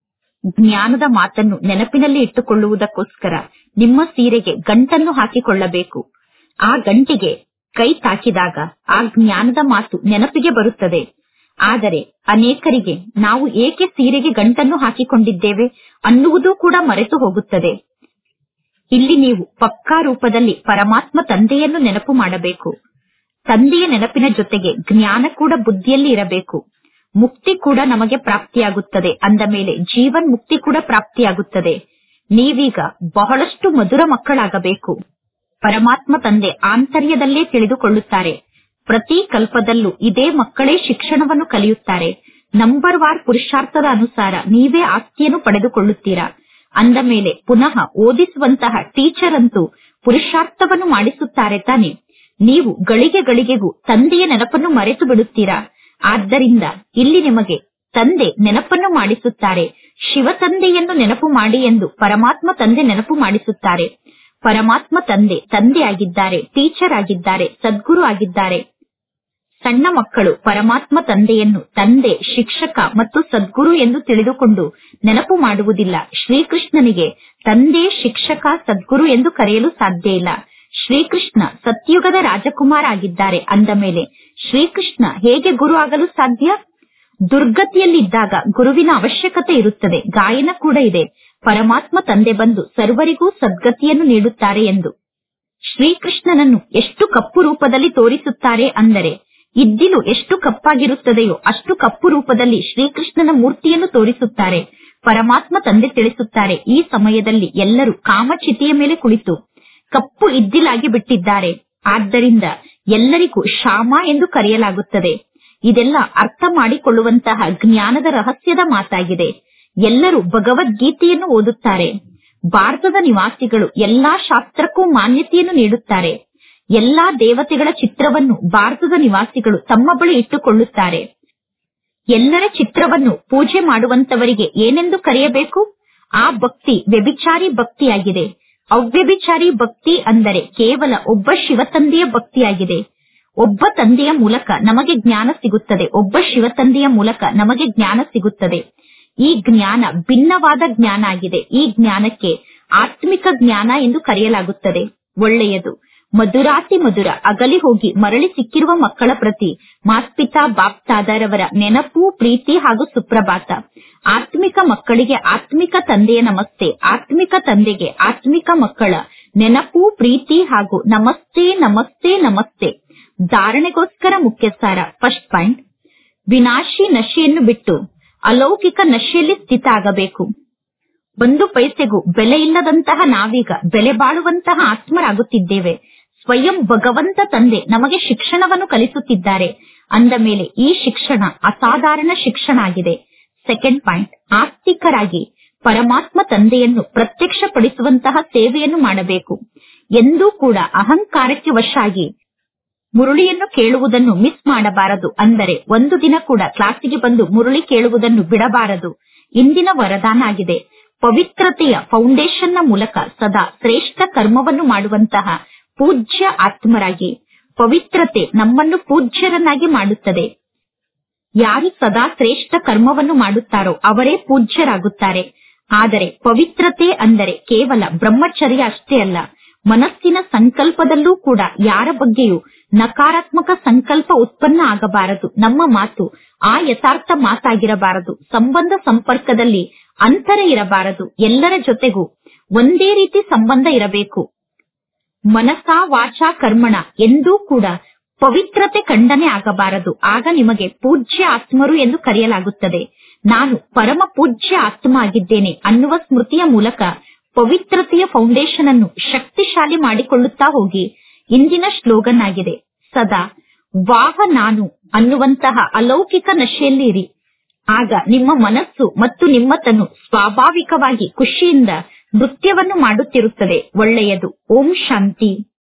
S1: ಜ್ಞಾನದ ಮಾತನ್ನು ನೆನಪಿನಲ್ಲಿ ಇಟ್ಟುಕೊಳ್ಳುವುದಕ್ಕೋಸ್ಕರ ನಿಮ್ಮ ಸೀರೆಗೆ ಗಂಟನ್ನು ಹಾಕಿಕೊಳ್ಳಬೇಕು ಆ ಗಂಟಿಗೆ ಕೈ ತಾಕಿದಾಗ ಆ ಜ್ಞಾನದ ಮಾತು ನೆನಪಿಗೆ ಬರುತ್ತದೆ ಆದರೆ ಅನೇಕರಿಗೆ ನಾವು ಏಕೆ ಸೀರೆಗೆ ಗಂಟನ್ನು ಹಾಕಿಕೊಂಡಿದ್ದೇವೆ ಅನ್ನುವುದೂ ಕೂಡ ಮರೆತು ಹೋಗುತ್ತದೆ ಇಲ್ಲಿ ನೀವು ಪಕ್ಕಾ ರೂಪದಲ್ಲಿ ಪರಮಾತ್ಮ ತಂದೆಯನ್ನು ನೆನಪು ಮಾಡಬೇಕು ತಂದೆಯ ನೆನಪಿನ ಜೊತೆಗೆ ಜ್ಞಾನ ಕೂಡ ಬುದ್ಧಿಯಲ್ಲಿ ಇರಬೇಕು ಮುಕ್ತಿ ಕೂಡ ನಮಗೆ ಪ್ರಾಪ್ತಿಯಾಗುತ್ತದೆ ಅಂದ ಮೇಲೆ ಜೀವನ್ ಮುಕ್ತಿ ಕೂಡ ಪ್ರಾಪ್ತಿಯಾಗುತ್ತದೆ ನೀವೀಗ ಬಹಳಷ್ಟು ಮಧುರ ಮಕ್ಕಳಾಗಬೇಕು ಪರಮಾತ್ಮ ತಂದೆ ಆಂತರ್ಯದಲ್ಲೇ ತಿಳಿದುಕೊಳ್ಳುತ್ತಾರೆ ಪ್ರತಿ ಕಲ್ಪದಲ್ಲೂ ಇದೇ ಮಕ್ಕಳೇ ಶಿಕ್ಷಣವನ್ನು ಕಲಿಯುತ್ತಾರೆ ನಂಬರ್ ವಾರ್ ಪುರುಷಾರ್ಥದ ಅನುಸಾರ ನೀವೇ ಆಸ್ತಿಯನ್ನು ಪಡೆದುಕೊಳ್ಳುತ್ತೀರಾ ಅಂದ ಮೇಲೆ ಪುನಃ ಓದಿಸುವಂತಹ ಟೀಚರ್ ಅಂತೂ ಪುರುಷಾರ್ಥವನ್ನು ಮಾಡಿಸುತ್ತಾರೆ ತಾನೆ ನೀವು ಗಳಿಗೆ ಗಳಿಗೆಗೂ ತಂದೆಯ ನೆನಪನ್ನು ಮರೆತು ಬಿಡುತ್ತೀರಾ ಆದ್ದರಿಂದ ಇಲ್ಲಿ ನಿಮಗೆ ತಂದೆ ನೆನಪನ್ನು ಮಾಡಿಸುತ್ತಾರೆ ಶಿವ ತಂದೆಯನ್ನು ನೆನಪು ಮಾಡಿ ಎಂದು ಪರಮಾತ್ಮ ತಂದೆ ನೆನಪು ಮಾಡಿಸುತ್ತಾರೆ ಪರಮಾತ್ಮ ತಂದೆ ತಂದೆ ಆಗಿದ್ದಾರೆ ಟೀಚರ್ ಆಗಿದ್ದಾರೆ ಸದ್ಗುರು ಆಗಿದ್ದಾರೆ ಸಣ್ಣ ಮಕ್ಕಳು ಪರಮಾತ್ಮ ತಂದೆಯನ್ನು ತಂದೆ ಶಿಕ್ಷಕ ಮತ್ತು ಸದ್ಗುರು ಎಂದು ತಿಳಿದುಕೊಂಡು ನೆನಪು ಮಾಡುವುದಿಲ್ಲ ಶ್ರೀಕೃಷ್ಣನಿಗೆ ತಂದೆ ಶಿಕ್ಷಕ ಸದ್ಗುರು ಎಂದು ಕರೆಯಲು ಸಾಧ್ಯ ಇಲ್ಲ ಶ್ರೀಕೃಷ್ಣ ಸತ್ಯುಗದ ರಾಜಕುಮಾರ ಆಗಿದ್ದಾರೆ ಅಂದ ಮೇಲೆ ಶ್ರೀಕೃಷ್ಣ ಹೇಗೆ ಗುರು ಆಗಲು ಸಾಧ್ಯ ದುರ್ಗತಿಯಲ್ಲಿದ್ದಾಗ ಗುರುವಿನ ಅವಶ್ಯಕತೆ ಇರುತ್ತದೆ ಗಾಯನ ಕೂಡ ಇದೆ ಪರಮಾತ್ಮ ತಂದೆ ಬಂದು ಸರ್ವರಿಗೂ ಸದ್ಗತಿಯನ್ನು ನೀಡುತ್ತಾರೆ ಎಂದು ಶ್ರೀಕೃಷ್ಣನನ್ನು ಎಷ್ಟು ಕಪ್ಪು ರೂಪದಲ್ಲಿ ತೋರಿಸುತ್ತಾರೆ ಅಂದರೆ ಇದ್ದಿಲು ಎಷ್ಟು ಕಪ್ಪಾಗಿರುತ್ತದೆಯೋ ಅಷ್ಟು ಕಪ್ಪು ರೂಪದಲ್ಲಿ ಶ್ರೀಕೃಷ್ಣನ ಮೂರ್ತಿಯನ್ನು ತೋರಿಸುತ್ತಾರೆ ಪರಮಾತ್ಮ ತಂದೆ ತಿಳಿಸುತ್ತಾರೆ ಈ ಸಮಯದಲ್ಲಿ ಎಲ್ಲರೂ ಕಾಮಚಿತೆಯ ಮೇಲೆ ಕುಳಿತು ಕಪ್ಪು ಇದ್ದಿಲಾಗಿ ಬಿಟ್ಟಿದ್ದಾರೆ ಆದ್ದರಿಂದ ಎಲ್ಲರಿಗೂ ಶಾಮ ಎಂದು ಕರೆಯಲಾಗುತ್ತದೆ ಇದೆಲ್ಲ ಅರ್ಥ ಮಾಡಿಕೊಳ್ಳುವಂತಹ ಜ್ಞಾನದ ರಹಸ್ಯದ ಮಾತಾಗಿದೆ ಎಲ್ಲರೂ ಭಗವದ್ಗೀತೆಯನ್ನು ಓದುತ್ತಾರೆ ಭಾರತದ ನಿವಾಸಿಗಳು ಎಲ್ಲಾ ಶಾಸ್ತ್ರಕ್ಕೂ ಮಾನ್ಯತೆಯನ್ನು ನೀಡುತ್ತಾರೆ ಎಲ್ಲಾ ದೇವತೆಗಳ ಚಿತ್ರವನ್ನು ಭಾರತದ ನಿವಾಸಿಗಳು ತಮ್ಮ ಬಳಿ ಇಟ್ಟುಕೊಳ್ಳುತ್ತಾರೆ ಎಲ್ಲರ ಚಿತ್ರವನ್ನು ಪೂಜೆ ಮಾಡುವಂತವರಿಗೆ ಏನೆಂದು ಕರೆಯಬೇಕು ಆ ಭಕ್ತಿ ವ್ಯಭಿಚಾರಿ ಭಕ್ತಿಯಾಗಿದೆ ಅವ್ಯಭಿಚಾರಿ ಭಕ್ತಿ ಅಂದರೆ ಕೇವಲ ಒಬ್ಬ ಶಿವತಂದೆಯ ಭಕ್ತಿಯಾಗಿದೆ ಒಬ್ಬ ತಂದೆಯ ಮೂಲಕ ನಮಗೆ ಜ್ಞಾನ ಸಿಗುತ್ತದೆ ಒಬ್ಬ ಶಿವ ತಂದೆಯ ಮೂಲಕ ನಮಗೆ ಜ್ಞಾನ ಸಿಗುತ್ತದೆ ಈ ಜ್ಞಾನ ಭಿನ್ನವಾದ ಜ್ಞಾನ ಆಗಿದೆ ಈ ಜ್ಞಾನಕ್ಕೆ ಆತ್ಮಿಕ ಜ್ಞಾನ ಎಂದು ಕರೆಯಲಾಗುತ್ತದೆ ಒಳ್ಳೆಯದು ಮಧುರಾತಿ ಮಧುರ ಅಗಲಿ ಹೋಗಿ ಮರಳಿ ಸಿಕ್ಕಿರುವ ಮಕ್ಕಳ ಪ್ರತಿ ಮಾಸ್ಪಿತಾ ಬಾಪ್ತಾದರವರ ನೆನಪು ಪ್ರೀತಿ ಹಾಗೂ ಸುಪ್ರಭಾತ ಆತ್ಮಿಕ ಮಕ್ಕಳಿಗೆ ಆತ್ಮಿಕ ತಂದೆಯ ನಮಸ್ತೆ ಆತ್ಮಿಕ ತಂದೆಗೆ ಆತ್ಮಿಕ ಮಕ್ಕಳ ನೆನಪು ಪ್ರೀತಿ ಹಾಗೂ ನಮಸ್ತೆ ನಮಸ್ತೆ ನಮಸ್ತೆ ಧಾರಣೆಗೋಸ್ಕರ ಮುಖ್ಯ ಸಾರ ಫಸ್ಟ್ ಪಾಯಿಂಟ್ ವಿನಾಶಿ ನಶೆಯನ್ನು ಬಿಟ್ಟು ಅಲೌಕಿಕ ನಶೆಯಲ್ಲಿ ಸ್ಥಿತ ಆಗಬೇಕು ಒಂದು ಪೈಸೆಗೂ ಬೆಲೆ ಇಲ್ಲದಂತಹ ನಾವೀಗ ಬೆಲೆ ಬಾಳುವಂತಹ ಆತ್ಮರಾಗುತ್ತಿದ್ದೇವೆ ಸ್ವಯಂ ಭಗವಂತ ತಂದೆ ನಮಗೆ ಶಿಕ್ಷಣವನ್ನು ಕಲಿಸುತ್ತಿದ್ದಾರೆ ಅಂದ ಮೇಲೆ ಈ ಶಿಕ್ಷಣ ಅಸಾಧಾರಣ ಶಿಕ್ಷಣ ಆಗಿದೆ ಸೆಕೆಂಡ್ ಪಾಯಿಂಟ್ ಆಸ್ತಿಕರಾಗಿ ಪರಮಾತ್ಮ ತಂದೆಯನ್ನು ಪ್ರತ್ಯಕ್ಷಪಡಿಸುವಂತಹ ಸೇವೆಯನ್ನು ಮಾಡಬೇಕು ಎಂದೂ ಕೂಡ ಅಹಂಕಾರಕ್ಕೆ ವಶಾಗಿ ಮುರುಳಿಯನ್ನು ಕೇಳುವುದನ್ನು ಮಿಸ್ ಮಾಡಬಾರದು ಅಂದರೆ ಒಂದು ದಿನ ಕೂಡ ಕ್ಲಾಸಿಗೆ ಬಂದು ಮುರುಳಿ ಕೇಳುವುದನ್ನು ಬಿಡಬಾರದು ಇಂದಿನ ವರದಾನ ಆಗಿದೆ ಪವಿತ್ರತೆಯ ಫೌಂಡೇಶನ್ನ ಮೂಲಕ ಸದಾ ಶ್ರೇಷ್ಠ ಕರ್ಮವನ್ನು ಮಾಡುವಂತಹ ಪೂಜ್ಯ ಆತ್ಮರಾಗಿ ಪವಿತ್ರತೆ ನಮ್ಮನ್ನು ಪೂಜ್ಯರನ್ನಾಗಿ ಮಾಡುತ್ತದೆ ಯಾರು ಸದಾ ಶ್ರೇಷ್ಠ ಕರ್ಮವನ್ನು ಮಾಡುತ್ತಾರೋ ಅವರೇ ಪೂಜ್ಯರಾಗುತ್ತಾರೆ ಆದರೆ ಪವಿತ್ರತೆ ಅಂದರೆ ಕೇವಲ ಬ್ರಹ್ಮಚರ್ಯ ಅಷ್ಟೇ ಅಲ್ಲ ಮನಸ್ಸಿನ ಸಂಕಲ್ಪದಲ್ಲೂ ಕೂಡ ಯಾರ ಬಗ್ಗೆಯೂ ನಕಾರಾತ್ಮಕ ಸಂಕಲ್ಪ ಉತ್ಪನ್ನ ಆಗಬಾರದು ನಮ್ಮ ಮಾತು ಆ ಯಥಾರ್ಥ ಮಾತಾಗಿರಬಾರದು ಸಂಬಂಧ ಸಂಪರ್ಕದಲ್ಲಿ ಅಂತರ ಇರಬಾರದು ಎಲ್ಲರ ಜೊತೆಗೂ ಒಂದೇ ರೀತಿ ಸಂಬಂಧ ಇರಬೇಕು ಮನಸಾ ವಾಚಾ ಕರ್ಮಣ ಎಂದೂ ಕೂಡ ಪವಿತ್ರತೆ ಖಂಡನೆ ಆಗಬಾರದು ಆಗ ನಿಮಗೆ ಪೂಜ್ಯ ಆತ್ಮರು ಎಂದು ಕರೆಯಲಾಗುತ್ತದೆ ನಾನು ಪರಮ ಪೂಜ್ಯ ಆತ್ಮ ಆಗಿದ್ದೇನೆ ಅನ್ನುವ ಸ್ಮೃತಿಯ ಮೂಲಕ ಪವಿತ್ರತೆಯ ಫೌಂಡೇಶನ್ ಅನ್ನು ಶಕ್ತಿಶಾಲಿ ಮಾಡಿಕೊಳ್ಳುತ್ತಾ ಹೋಗಿ ಇಂದಿನ ಸ್ಲೋಗನ್ ಆಗಿದೆ ಸದಾ ವಾಹ ನಾನು ಅನ್ನುವಂತಹ ಅಲೌಕಿಕ ನಶೆಯಲ್ಲಿ ಇರಿ ಆಗ ನಿಮ್ಮ ಮನಸ್ಸು ಮತ್ತು ನಿಮ್ಮ ತನು ಸ್ವಾಭಾವಿಕವಾಗಿ ಖುಷಿಯಿಂದ ನೃತ್ಯವನ್ನು ಮಾಡುತ್ತಿರುತ್ತದೆ ಒಳ್ಳೆಯದು ಓಂ ಶಾಂತಿ